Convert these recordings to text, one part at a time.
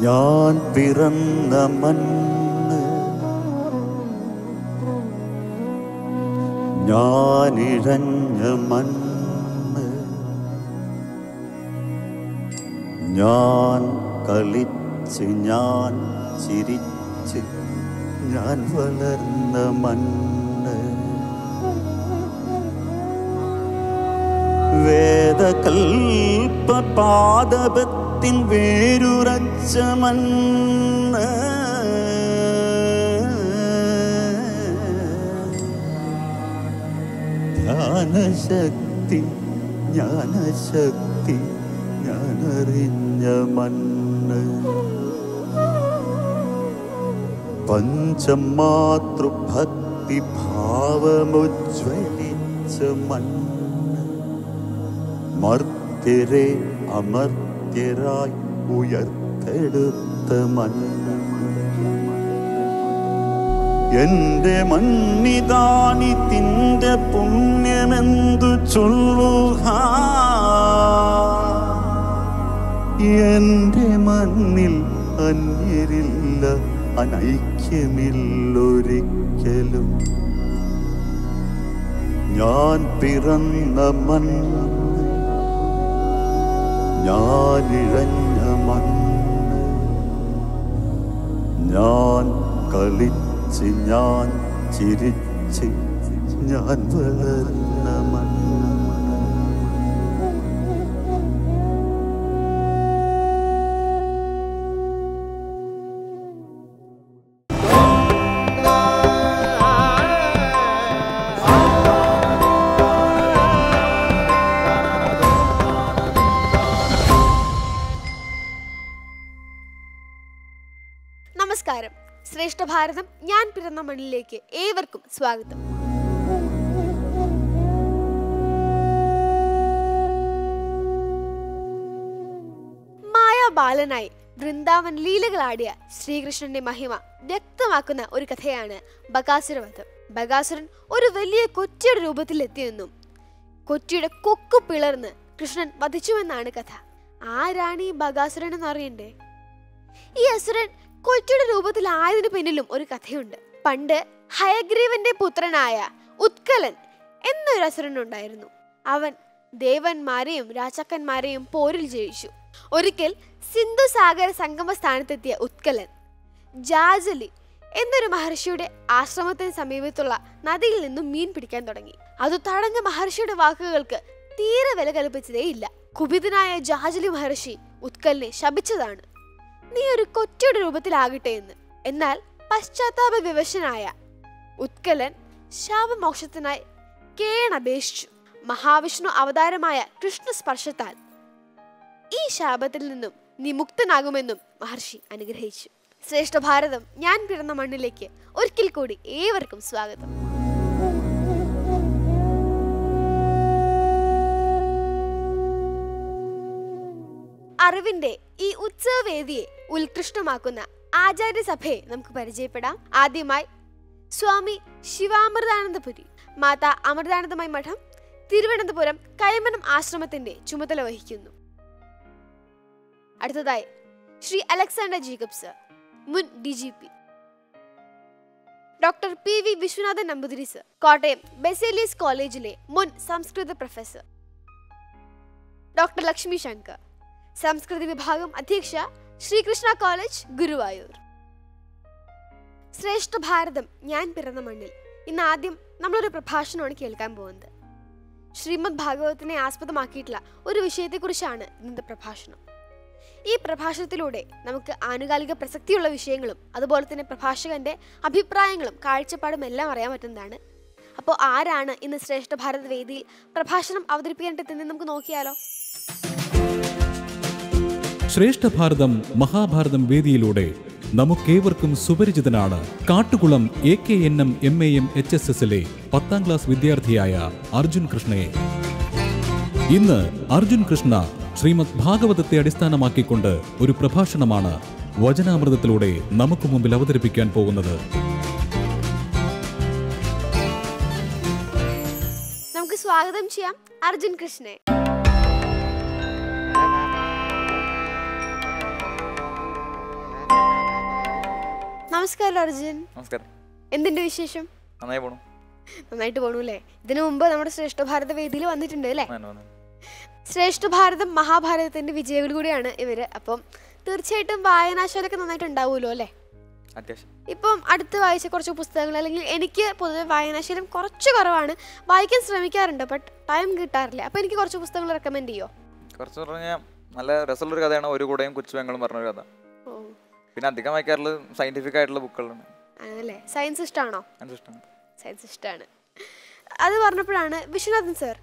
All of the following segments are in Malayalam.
ഞാൻ പിറന്ന മണ്ണ് ഞാനിഴഞ്ഞ മണ്ണ് ഞാൻ കളിച്ച് ഞാൻ ചിരിച്ച് ഞാൻ വളർന്ന മണ്ണ് വേദകൽപ്പ പാദപത്തിൻ വേരുറച്ച മണ്ണ് ധ്യാനശക്തി ജ്ഞാനശക്തി ഞാനറിഞ്ഞ മണ്ണ് പഞ്ചമാതൃഭക്തി ഭാവമുജ്വലിച്ച മണ്ണ് മർത്യരെ അമർത്യരായി ഉയർത്തെടുത്ത മണ്ണ് എന്റെ മണ്ണിതാനി തിന്റെ പുണ്യമെന്തു ചൊല്ലുക എന്റെ മണ്ണിൽ അന്യരില്ല അനൈക്യമില്ലൊരിക്കലും ഞാൻ പിറന്ന മണ്ണ് ഞാനിഴഞ്ഞ മണ്ണ് ഞാൻ കളിച്ച് ഞാൻ ചിരിച്ച് ഞാൻ വളർന്ന മണ്ണ് നമസ്കാരം ശ്രേഷ്ഠ ഭാരതം ഞാൻ പിറന്ന മണ്ണിലേക്ക് ഏവർക്കും സ്വാഗതം മായാബാലനായി വൃന്ദാവൻ ലീലകളാടിയ ശ്രീകൃഷ്ണന്റെ മഹിമ വ്യക്തമാക്കുന്ന ഒരു കഥയാണ് ബകാസുരവധം ബകാസുരൻ ഒരു വലിയ കൊച്ചിയുടെ രൂപത്തിൽ എത്തിയെന്നും കൊച്ചിയുടെ കൊക്കു പിളർന്ന് കൃഷ്ണൻ വധിച്ചുവെന്നാണ് കഥ ആരാണ് ഈ ബകാസുരൻ എന്ന് അറിയണ്ടേ ഈ അസുരൻ കൊച്ചിയുടെ രൂപത്തിലായതിനു പിന്നിലും ഒരു കഥയുണ്ട് പണ്ട് ഹയഗ്രീവന്റെ പുത്രനായ ഉത്കലൻ എന്നൊരു അസുരൻ ഉണ്ടായിരുന്നു അവൻ ദേവന്മാരെയും രാജാക്കന്മാരെയും പോരിൽ ജയിച്ചു ഒരിക്കൽ സിന്ധു സാഗര സംഗമ സ്ഥാനത്തെത്തിയ ഉത്കലൻ ജാജലി എന്നൊരു മഹർഷിയുടെ ആശ്രമത്തിന് സമീപത്തുള്ള നദിയിൽ നിന്നും മീൻ പിടിക്കാൻ തുടങ്ങി അത് തടഞ്ഞ മഹർഷിയുടെ വാക്കുകൾക്ക് തീരെ വില കൽപ്പിച്ചതേയില്ല കുപിതനായ ജാജലി മഹർഷി ഉത്കലിനെ ശപിച്ചതാണ് നീ ഒരു കൊച്ചിയുടെ രൂപത്തിലാകട്ടെ എന്ന് എന്നാൽ പശ്ചാത്താപ വിവശനായ ഉത്കലൻ ശാപമോക്ഷത്തിനായി കേണപേക്ഷിച്ചു മഹാവിഷ്ണു അവതാരമായ കൃഷ്ണ സ്പർശത്താൽ ഈ ശാപത്തിൽ നിന്നും നീ മുക്തനാകുമെന്നും മഹർഷി അനുഗ്രഹിച്ചു ശ്രേഷ്ഠ ഭാരതം ഞാൻ പിറന്ന മണ്ണിലേക്ക് ഒരിക്കൽ കൂടി ഏവർക്കും സ്വാഗതം അറിവിന്റെ ഈ ഉത്സവവേദിയെ ഉത്കൃഷ്ടമാക്കുന്ന ആചാര്യസഭയെ നമുക്ക് പരിചയപ്പെടാം ആദ്യമായി സ്വാമി ശിവാമൃതാനന്ദപുരി മാതാ അമൃതാനന്ദമയി മഠം തിരുവനന്തപുരം കൈമനം ആശ്രമത്തിന്റെ ചുമതല വഹിക്കുന്നു അടുത്തതായി ശ്രീ അലക്സാണ്ടർ ജേക്കബ് സർ മുൻ D G P doctor P V Viswanathan Namboothiri sir Kottayam Baselius കോളേജിലെ മുൻ സംസ്കൃത പ്രൊഫസർ ഡോക്ടർ ലക്ഷ്മി ശങ്കർ സംസ്കൃത വിഭാഗം അധ്യക്ഷ ശ്രീകൃഷ്ണ കോളേജ് ഗുരുവായൂർ ശ്രേഷ്ഠ ഭാരതം ഞാൻ പിറന്ന മണ്ണിൽ ഇന്ന് ആദ്യം നമ്മളൊരു പ്രഭാഷണമാണ് കേൾക്കാൻ പോകുന്നത് ശ്രീമദ് ഭാഗവതത്തിനെ ആസ്പദമാക്കിയിട്ടുള്ള ഒരു വിഷയത്തെക്കുറിച്ചാണ് ഇന്നത്തെ പ്രഭാഷണം ഈ പ്രഭാഷണത്തിലൂടെ നമുക്ക് ആനുകാലിക പ്രസക്തിയുള്ള വിഷയങ്ങളും അതുപോലെ തന്നെ പ്രഭാഷകന്റെ അഭിപ്രായങ്ങളും കാഴ്ചപ്പാടും എല്ലാം അറിയാൻ പറ്റുന്നതാണ് അപ്പോൾ ആരാണ് ഇന്ന് ശ്രേഷ്ഠ ഭാരത് വേദിയിൽ പ്രഭാഷണം അവതരിപ്പിക്കേണ്ടതെന്ന് നമുക്ക് നോക്കിയാലോ ശ്രേഷ്ഠ ഭാരതം മഹാഭാരതം വേദിയിലൂടെ നമുക്കേവർക്കും സുപരിചിതനാണ് Kattukulam A K N M M A M H S എസിലെ പത്താം ക്ലാസ് വിദ്യാർത്ഥിയായ അർജുൻ കൃഷ്ണയെ ഇന്ന് അർജുൻ കൃഷ്ണ ശ്രീമദ് ഭാഗവതത്തെ അടിസ്ഥാനമാക്കിക്കൊണ്ട് ഒരു പ്രഭാഷണമാണ് വചനാമൃതത്തിലൂടെ നമുക്ക് മുമ്പിൽ അവതരിപ്പിക്കാൻ പോകുന്നത് നമുക്ക് സ്വാഗതം ചെയ്യാം അർജുൻ കൃഷ്ണയെ നമസ്കാരം അർജുൻ നമസ്കാരം എന്തിന്റെ വിശേഷം നന്നായി പോണു നന്നായിട്ട് പോണു അല്ലേ ഇതിനു മുമ്പ് നമ്മുടെ ശ്രേഷ്ഠ ഭാരത വേദിയിൽ വന്നിട്ടുണ്ട് അല്ലേ നന്നായി വന്നു. ശ്രേഷ്ഠ ഭാരതം മഹാഭാരതത്തിന്റെ വിജയികൾ കൂടിയാണ് ഇവര് അപ്പം തീർച്ചയായിട്ടും വായനാശാലൊക്കെ നന്നായിട്ട് ഉണ്ടാവുമല്ലോ അല്ലേ അത്യാവശ്യം ഇപ്പം അടുത്ത് വായിച്ച കുറച്ച് പുസ്തകങ്ങൾ അല്ലെങ്കിൽ എനിക്ക് പൊതുവെ വായനാശീലം കുറച്ച് കുറവാണ് വായിക്കാൻ ശ്രമിക്കാറുണ്ട് ബട്ട് ടൈം കിട്ടാറില്ല അപ്പം എനിക്ക് കുറച്ച് പുസ്തകങ്ങൾ റെക്കമെൻഡ് ചെയ്യോ കുറച്ച് പറഞ്ഞാൽ നല്ല രസമുള്ളൊരു കഥയാണ് ഒരു കൂടെയും കൊച്ചുവെങ്ങളും പറഞ്ഞൊരു കഥ ഓ പിന്നെ അധികം വായിക്കാറുള്ളത് സയന്റിഫിക് ആയിട്ടുള്ള ബുക്കുകളാണ് ആണല്ലേ സയൻസ് ഇഷ്ടമാണോ എനിക്ക് ഇഷ്ടമാണ് സയൻസ് ഇഷ്ടമാണ് അത് പറഞ്ഞപ്പോഴാണ് വിശ്വനാഥൻ സർ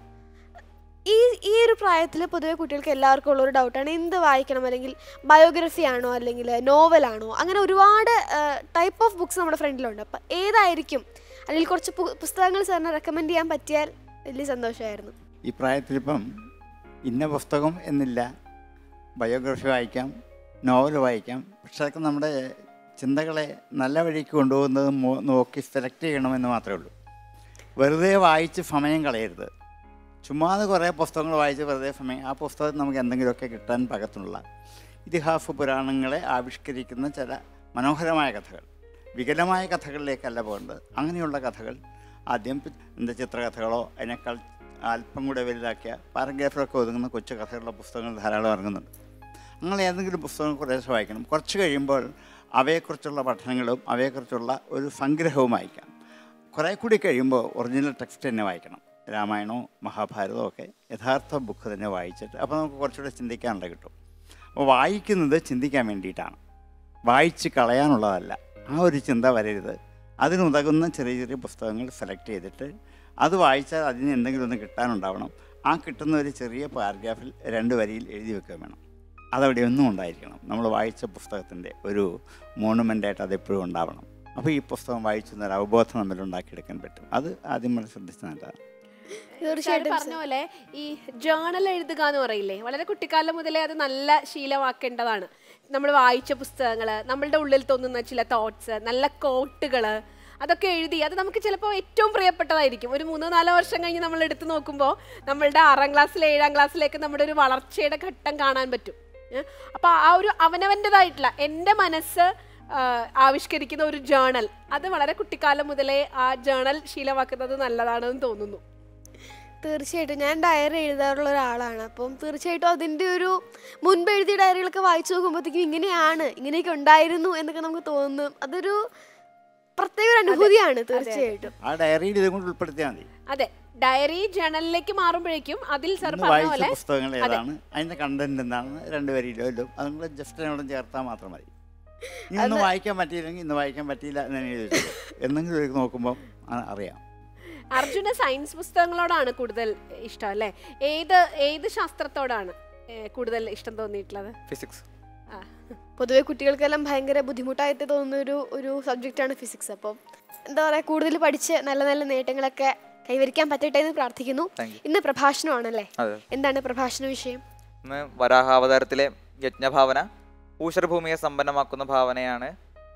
ഈ ഈ ഒരു പ്രായത്തിൽ പൊതുവെ കുട്ടികൾക്ക് എല്ലാവർക്കും ഉള്ളൊരു ഡൗട്ടാണ് എന്ത് വായിക്കണം അല്ലെങ്കിൽ ബയോഗ്രഫി ആണോ അല്ലെങ്കിൽ നോവലാണോ അങ്ങനെ ഒരുപാട് ടൈപ്പ് ഓഫ് ബുക്സ് നമ്മുടെ ഫ്രണ്ടിലുണ്ട് അപ്പം ഏതായിരിക്കും അല്ലെങ്കിൽ കുറച്ച് പു- പുസ്തകങ്ങൾ സാറിന് റെക്കമെൻഡ് ചെയ്യാൻ പറ്റിയാൽ വലിയ സന്തോഷമായിരുന്നു ഈ പ്രായത്തിലിപ്പം ഇന്ന പുസ്തകം എന്നില്ല ബയോഗ്രഫി വായിക്കാം നോവൽ വായിക്കാം പക്ഷെ അതൊക്കെ നമ്മുടെ ചിന്തകളെ നല്ല വഴിക്ക് കൊണ്ടുപോകുന്നത് മോ- നോക്കി സെലക്ട് ചെയ്യണമെന്ന് മാത്രമേ ഉള്ളൂ വെറുതെ വായിച്ച് സമയം കളയരുത് ചുമ്മാതെ കുറേ പുസ്തകങ്ങൾ വായിച്ച് വെറുതെ സമയം ആ പുസ്തകത്തിൽ നമുക്ക് എന്തെങ്കിലുമൊക്കെ കിട്ടാൻ പാകത്തിനുള്ള ഇതിഹാസ പുരാണങ്ങളെ ആവിഷ്കരിക്കുന്ന ചില മനോഹരമായ കഥകൾ വികലമായ കഥകളിലേക്കല്ല പോകേണ്ടത് അങ്ങനെയുള്ള കഥകൾ ആദ്യം പി- എന്താ ചിത്രകഥകളോ അതിനേക്കാൾ അല്പം കൂടെ വലുതാക്കിയ പാരഗ്രാഫിലൊക്കെ ഒതുങ്ങുന്ന കൊച്ചു കഥകളുടെ പുസ്തകങ്ങൾ ധാരാളം ഇറങ്ങുന്നുണ്ട് അങ്ങനെ ഏതെങ്കിലും പുസ്തകം കുറേശ്ശെ വായിക്കണം കുറച്ച് കഴിയുമ്പോൾ അവയെക്കുറിച്ചുള്ള പഠനങ്ങളും അവയെക്കുറിച്ചുള്ള ഒരു സംഗ്രഹവും വായിക്കാം കുറേ കൂടി കഴിയുമ്പോൾ ഒറിജിനൽ ടെക്സ്റ്റ് തന്നെ വായിക്കണം രാമായണമോ മഹാഭാരതമോ ഒക്കെ യഥാർത്ഥ ബുക്ക് തന്നെ വായിച്ചിട്ട് അപ്പോൾ നമുക്ക് കുറച്ചുകൂടെ ചിന്തിക്കാനുള്ള കിട്ടും അപ്പോൾ വായിക്കുന്നത് ചിന്തിക്കാൻ വേണ്ടിയിട്ടാണ് വായിച്ച് കളയാനുള്ളതല്ല ആ ഒരു ചിന്ത വരരുത് അതിനുതകുന്ന ചെറിയ ചെറിയ പുസ്തകങ്ങൾ സെലക്ട് ചെയ്തിട്ട് അത് വായിച്ചാൽ അതിന് എന്തെങ്കിലും ഒന്ന് കിട്ടാനുണ്ടാവണം ആ കിട്ടുന്ന ഒരു ചെറിയ പാരഗ്രാഫിൽ രണ്ട് വരിയിൽ എഴുതി വെക്കുകയും വേണം അതവിടെ ഒന്നും ഉണ്ടായിരിക്കണം നമ്മൾ വായിച്ച പുസ്തകത്തിൻ്റെ ഒരു മോണുമെൻ്റായിട്ട് അതെപ്പോഴും ഉണ്ടാവണം അപ്പോൾ ഈ പുസ്തകം വായിച്ചു എന്നൊരു അവബോധം നമ്മൾ ഉണ്ടാക്കിയെടുക്കാൻ പറ്റും അത് ആദ്യം നമ്മൾ ശ്രദ്ധിച്ച് നല്ലതാണ് തീർച്ചയായിട്ടും പറഞ്ഞ പോലെ ഈ ജേണൽ എഴുതുക എന്ന് പറയില്ലേ വളരെ കുട്ടിക്കാലം മുതലേ അത് നല്ല ശീലമാക്കേണ്ടതാണ് നമ്മൾ വായിച്ച പുസ്തകങ്ങൾ നമ്മളുടെ ഉള്ളിൽ തോന്നുന്ന ചില തോട്ട്സ് നല്ല കോട്ടുകൾ അതൊക്കെ എഴുതി അത് നമുക്ക് ചിലപ്പോൾ ഏറ്റവും പ്രിയപ്പെട്ടതായിരിക്കും ഒരു മൂന്നോ നാലോ വർഷം കഴിഞ്ഞ് നമ്മൾ എടുത്തു നോക്കുമ്പോൾ നമ്മളുടെ ആറാം ക്ലാസ്സിലെ ഏഴാം ക്ലാസ്സിലേക്ക് നമ്മുടെ ഒരു വളർച്ചയുടെ ഘട്ടം കാണാൻ പറ്റും അപ്പോൾ ആ ഒരു അവനവൻ്റെതായിട്ടുള്ള എൻ്റെ മനസ്സ് ആ, ആവിഷ്കരിക്കുന്ന ഒരു ജേണൽ അത് വളരെ കുട്ടിക്കാലം മുതലേ ആ ജേണൽ ശീലമാക്കുന്നത് നല്ലതാണെന്ന് തോന്നുന്നു തീർച്ചയായിട്ടും ഞാൻ ഡയറി എഴുതാറുള്ള ഒരാളാണ് അപ്പം തീർച്ചയായിട്ടും അതിൻ്റെ ഒരു മുൻപ് എഴുതിയ ഡയറികളൊക്കെ വായിച്ചു നോക്കുമ്പോഴത്തേക്കും ഇങ്ങനെയാണ് ഇങ്ങനെയൊക്കെ ഉണ്ടായിരുന്നു എന്നൊക്കെ നമുക്ക് തോന്നും അതൊരു പ്രത്യേക ഒരു അനുഭൂതിയാണ് തീർച്ചയായിട്ടും ആ ഡയറിയിൽ ഇതും കൊണ്ട് ഉൾപ്പെടുത്തിയാൽ മതി അതെ ഡയറി ജേണലിലേക്ക് മാറുമ്പോഴേക്കും അതിൽ സർ ഇന്ന് പറഞ്ഞ വായിച്ച പോലെ പുസ്തകങ്ങൾ ഏതാണ് അതിൻ്റെ കണ്ടന്റ് എന്താണെന്ന് രണ്ട് വരിയിലോ ഇല്ലോ അതും കൂടെ ജസ്റ്റ് അതിനോട് ചേർത്താൽ മാത്രം മതി ഇനി ഒന്ന് വായിക്കാൻ പറ്റിയില്ലെങ്കിൽ ഇന്ന് വായിക്കാൻ പറ്റിയില്ല എന്ന് തന്നെ എഴുതി വെച്ചോ. എന്തെങ്കിലും ഒരു നോക്കുമ്പോൾ ആ- അറിയാം അർജുന സയൻസ് പുസ്തകങ്ങളോടാണ് കൂടുതൽ ഇഷ്ടം അല്ലേ ഏത് ഏത് ശാസ്ത്രത്തോടാണ് ഏ, കൂടുതൽ ഇഷ്ടം തോന്നിയിട്ടുള്ളത് ഫിസിക്സ് ആ. പൊതുവെ കുട്ടികൾക്കെല്ലാം ഭയങ്കര ബുദ്ധിമുട്ടായിട്ട് തോന്നുന്ന ഒരു ഒരു സബ്ജക്റ്റാണ് ഫിസിക്സ് അപ്പം എന്താ പറയുക കൂടുതൽ പഠിച്ച് നല്ല നല്ല നേട്ടങ്ങളൊക്കെ കൈവരിക്കാൻ പറ്റട്ടെ എന്ന് പ്രാർത്ഥിക്കുന്നു താങ്ക് യു ഇന്ന് പ്രഭാഷണമാണല്ലേ അതെ എന്താണ് പ്രഭാഷണ വിഷയം ഇന്ന് വരാഹാവതാരത്തിലെ യജ്ഞഭാവന ഊഷരഭൂമിയെ സമ്പന്നമാക്കുന്ന ഭാവനയാണ്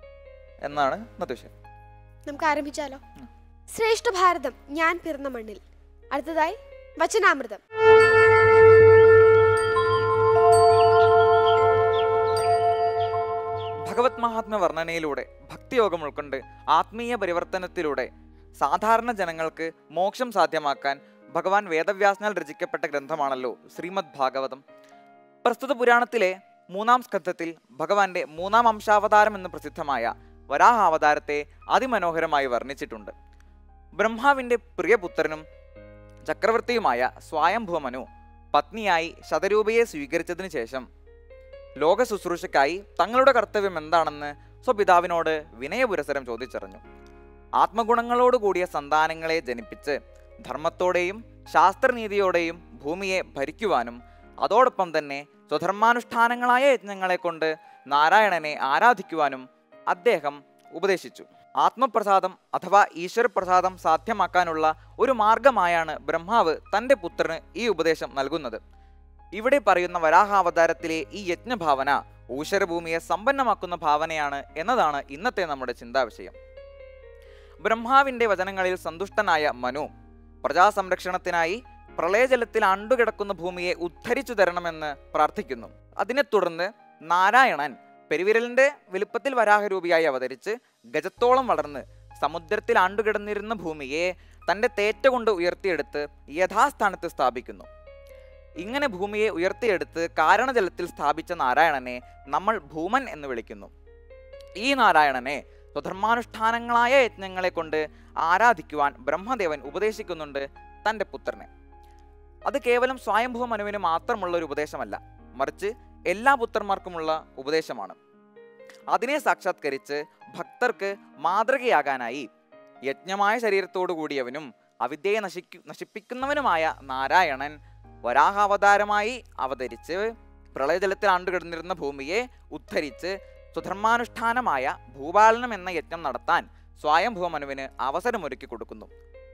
എന്നാണ് ഇന്നത്തെ വിഷയം നമുക്ക് ആരംഭിച്ചാലോ ശ്രേഷ്ഠ ഭാരതം ഞാൻ പിറന്ന മണ്ണിൽ അടുത്തതായി വചനാമൃതം ഭഗവത് മഹാത്മ്യ വർണ്ണനയിലൂടെ ഭക്തിയോഗം ഉൾക്കൊണ്ട് ആത്മീയ പരിവർത്തനത്തിലൂടെ സാധാരണ ജനങ്ങൾക്ക് മോക്ഷം സാധ്യമാക്കാൻ ഭഗവാൻ വേദവ്യാസനാൽ രചിക്കപ്പെട്ട ഗ്രന്ഥമാണല്ലോ ശ്രീമദ് ഭാഗവതം പ്രസ്തുത പുരാണത്തിലെ മൂന്നാം സ്കന്ധത്തിൽ ഭഗവാന്റെ മൂന്നാം അംശാവതാരം എന്ന് പ്രസിദ്ധമായ വരാഹാവതാരത്തെ അതിമനോഹരമായി വർണ്ണിച്ചിട്ടുണ്ട് ബ്രഹ്മാവിൻ്റെ പ്രിയപുത്രനും ചക്രവർത്തിയുമായ സ്വയംഭുവ മനു പത്നിയായി ശതരൂപയെ സ്വീകരിച്ചതിനു ശേഷം ലോക ശുശ്രൂഷയ്ക്കായി തങ്ങളുടെ കർത്തവ്യം എന്താണെന്ന് സ്വപിതാവിനോട് വിനയപുരസരം ചോദിച്ചറിഞ്ഞു ആത്മഗുണങ്ങളോട് കൂടിയ സന്താനങ്ങളെ ജനിപ്പിച്ച് ധർമ്മത്തോടെയും ശാസ്ത്രനീതിയോടെയും ഭൂമിയെ ഭരിക്കുവാനും അതോടൊപ്പം തന്നെ സ്വധർമാനുഷ്ഠാനങ്ങളായ യജ്ഞങ്ങളെ കൊണ്ട് നാരായണനെ ആരാധിക്കുവാനും അദ്ദേഹം ഉപദേശിച്ചു ആത്മപ്രസാദം അഥവാ ഈശ്വരപ്രസാദം സാധ്യമാക്കാനുള്ള ഒരു മാർഗമായാണ് ബ്രഹ്മാവ് തൻ്റെ പുത്രന് ഈ ഉപദേശം നൽകുന്നത് ഇവിടെ പറയുന്ന വരാഹാവതാരത്തിലെ ഈ യജ്ഞഭാവന ഊശ്വരഭൂമിയെ സമ്പന്നമാക്കുന്ന ഭാവനയാണ് എന്നതാണ് ഇന്നത്തെ നമ്മുടെ ചിന്താവിഷയം ബ്രഹ്മാവിന്റെ വചനങ്ങളിൽ സന്തുഷ്ടനായ മനു പ്രജാസംരക്ഷണത്തിനായി പ്രളയജലത്തിൽ അണ്ടുകിടക്കുന്ന ഭൂമിയെ ഉദ്ധരിച്ചു തരണമെന്ന് പ്രാർത്ഥിക്കുന്നു അതിനെ തുടർന്ന് നാരായണൻ പെരുവിരലിന്റെ വലുപ്പത്തിൽ വരാഹരൂപിയായി അവതരിച്ച് ഗജത്തോളം വളർന്ന് സമുദ്രത്തിൽ ആണ്ടുകിടന്നിരുന്ന ഭൂമിയെ തന്റെ തേറ്റ കൊണ്ട് ഉയർത്തിയെടുത്ത് യഥാസ്ഥാനത്ത് സ്ഥാപിക്കുന്നു ഇങ്ങനെ ഭൂമിയെ ഉയർത്തിയെടുത്ത് കാരണജലത്തിൽ സ്ഥാപിച്ച നാരായണനെ നമ്മൾ ഭൂമൻ എന്ന് വിളിക്കുന്നു ഈ നാരായണനെ സ്വധർമാനുഷ്ഠാനങ്ങളായ യജ്ഞങ്ങളെ കൊണ്ട് ആരാധിക്കുവാൻ ബ്രഹ്മദേവൻ ഉപദേശിക്കുന്നുണ്ട് തൻ്റെ പുത്രനെ അത് കേവലം സ്വയംഭൂ മനുവിന് മാത്രമുള്ള ഒരു ഉപദേശമല്ല മറിച്ച് എല്ലാ പുത്രന്മാർക്കുമുള്ള ഉപദേശമാണ് അതിനെ സാക്ഷാത്കരിച്ച് ഭക്തർക്ക് മാതൃകയാകാനായി യജ്ഞമായ ശരീരത്തോടു കൂടിയവനും അവിദ്യയെ നശിക്കു നശിപ്പിക്കുന്നവനുമായ നാരായണൻ വരാഹാവതാരമായി അവതരിച്ച് പ്രളയജലത്തിൽ ആണ്ടുകിടന്നിരുന്ന ഭൂമിയെ ഉദ്ധരിച്ച് സുധർമാനുഷ്ഠാനമായ ഭൂപാലനം എന്ന യജ്ഞം നടത്താൻ സ്വയംഭൂ മനുവിന് അവസരമൊരുക്കി കൊടുക്കുന്നു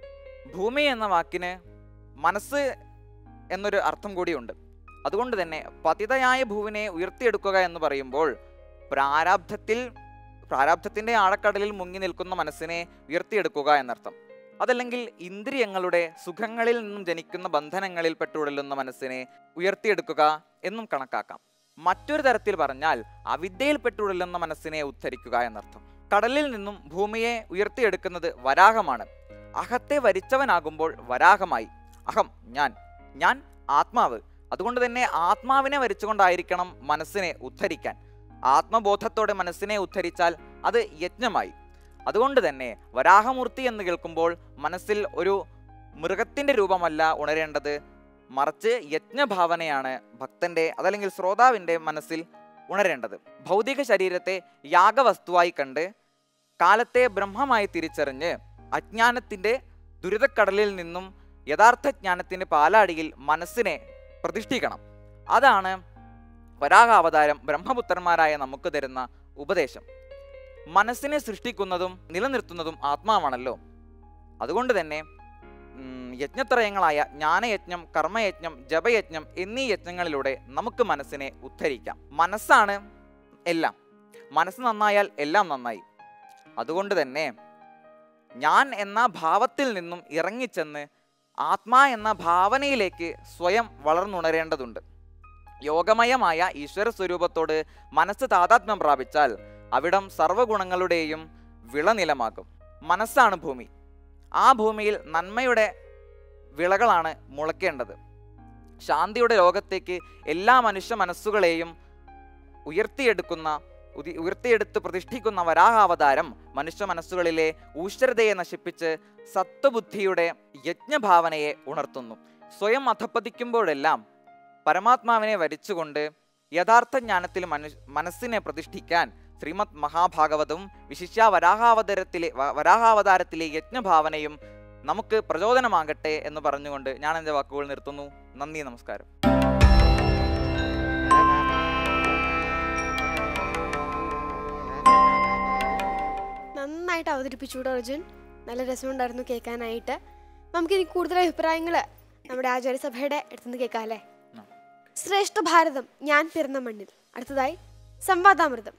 ഭൂമി എന്ന വാക്കിന് മനസ്സ് എന്നൊരു അർത്ഥം കൂടിയുണ്ട് അതുകൊണ്ട് തന്നെ പതിതയായ ഭൂവിനെ ഉയർത്തിയെടുക്കുക എന്ന് പറയുമ്പോൾ പ്രാരാബ്ധത്തിൽ പ്രാരാബ്ധത്തിന്റെ ആഴക്കടലിൽ മുങ്ങി നിൽക്കുന്ന മനസ്സിനെ ഉയർത്തിയെടുക്കുക എന്നർത്ഥം അതല്ലെങ്കിൽ ഇന്ദ്രിയങ്ങളുടെ സുഖങ്ങളിൽ നിന്നും ജനിക്കുന്ന ബന്ധനങ്ങളിൽ പെട്ടുടലുന്ന മനസ്സിനെ ഉയർത്തിയെടുക്കുക എന്നും കണക്കാക്കാം മറ്റൊരു തരത്തിൽ പറഞ്ഞാൽ അവിദ്യയിൽ പെട്ടുടലുന്ന മനസ്സിനെ ഉദ്ധരിക്കുക എന്നർത്ഥം കടലിൽ നിന്നും ഭൂമിയെ ഉയർത്തിയെടുക്കുന്നത് വരാഹമാണ് അഹത്തെ വരിച്ചവനാകുമ്പോൾ വരാഹമായി അഹം ഞാൻ ഞാൻ ആത്മാവ് അതുകൊണ്ട് തന്നെ ആത്മാവിനെ വരിച്ചുകൊണ്ടായിരിക്കണം മനസ്സിനെ ഉദ്ധരിക്കാൻ ആത്മബോധത്തോടെ മനസ്സിനെ ഉദ്ധരിച്ചാൽ അത് യജ്ഞമായി അതുകൊണ്ട് തന്നെ വരാഹമൂർത്തി എന്ന് കേൾക്കുമ്പോൾ മനസ്സിൽ ഒരു മൃഗത്തിന്റെ രൂപമല്ല ഉണരേണ്ടത് മറിച്ച് യജ്ഞഭാവനയാണ് ഭക്തന്റെ അതല്ലെങ്കിൽ ശ്രോതാവിന്റെ മനസ്സിൽ ഉണരേണ്ടത് ഭൗതിക ശരീരത്തെ യാഗവസ്തുവായി കണ്ട് കാലത്തെ ബ്രഹ്മമായി തിരിച്ചറിഞ്ഞ് അജ്ഞാനത്തിന്റെ ദുരിതക്കടലിൽ നിന്നും യഥാർത്ഥ ജ്ഞാനത്തിന്റെ പാലാടിയിൽ മനസ്സിനെ പ്രതിഷ്ഠിക്കണം അതാണ് വരാഹാവതാരം ബ്രഹ്മപുത്രന്മാരായ നമുക്ക് തരുന്ന ഉപദേശം മനസ്സിനെ സൃഷ്ടിക്കുന്നതും നിലനിർത്തുന്നതും ആത്മാവാണല്ലോ അതുകൊണ്ട് തന്നെ ഉം, യജ്ഞത്രയങ്ങളായ ജ്ഞാനയജ്ഞം കർമ്മയജ്ഞം ജപയജ്ഞം എന്നീ യജ്ഞങ്ങളിലൂടെ നമുക്ക് മനസ്സിനെ ഉദ്ധരിക്കാം മനസ്സാണ് എല്ലാം മനസ്സ് നന്നായാൽ എല്ലാം നന്നായി അതുകൊണ്ട് തന്നെ ഞാൻ എന്ന ഭാവത്തിൽ നിന്നും ഇറങ്ങിച്ചെന്ന് ആത്മാ എന്ന ഭാവനയിലേക്ക് സ്വയം വളർന്നുണരേണ്ടതുണ്ട് യോഗമയമായ ഈശ്വര സ്വരൂപത്തോട് മനസ്സ് താതാത്മ്യം പ്രാപിച്ചാൽ അവിടം സർവ്വഗുണങ്ങളുടെയും വിളനിലമാകും മനസ്സാണ് ഭൂമി ആ ഭൂമിയിൽ നന്മയുടെ വിളകളാണ് മുളയ്ക്കേണ്ടത് ശാന്തിയുടെ ലോകത്തേക്ക് എല്ലാ മനുഷ്യ മനസ്സുകളെയും ഉയർത്തിയെടുക്കുന്ന ഉതി- ഉയർത്തിയെടുത്ത് പ്രതിഷ്ഠിക്കുന്ന വരാഹാവതാരം മനുഷ്യ മനസ്സുകളിലെ ഊശ്വരതയെ നശിപ്പിച്ച് സത്വബുദ്ധിയുടെ യജ്ഞഭാവനയെ ഉണർത്തുന്നു സ്വയം അധപ്പതിക്കുമ്പോഴെല്ലാം പരമാത്മാവിനെ വരിച്ചുകൊണ്ട് യഥാർത്ഥ ജ്ഞാനത്തിൽ മനു മനസ്സിനെ പ്രതിഷ്ഠിക്കാൻ ശ്രീമദ് മഹാഭാഗവതവും വിശിഷ്യ വരാഹാവതാരത്തിലെ വ- വരാഹാവതാരത്തിലെ യജ്ഞഭാവനയും നമുക്ക് പ്രചോദനമാകട്ടെ എന്ന് പറഞ്ഞുകൊണ്ട് ഞാൻ എൻ്റെ വാക്കുകൾ നിർത്തുന്നു നന്ദി നമസ്കാരം നന്നായിട്ട് അവതരിപ്പിച്ചുകൂടെ അർജുൻ നല്ല രസമുണ്ടായിരുന്നു കേൾക്കാനായിട്ട് നമുക്കിനി കൂടുതൽ അഭിപ്രായങ്ങൾ നമ്മുടെ ആചാര്യസഭയുടെ അടുത്തുനിന്ന് കേൾക്കാം അല്ലേ ആ. ശ്രേഷ്ഠ ഭാരതം ഞാൻ പിറന്ന മണ്ണിൽ അടുത്തതായി സംവാദാമൃതം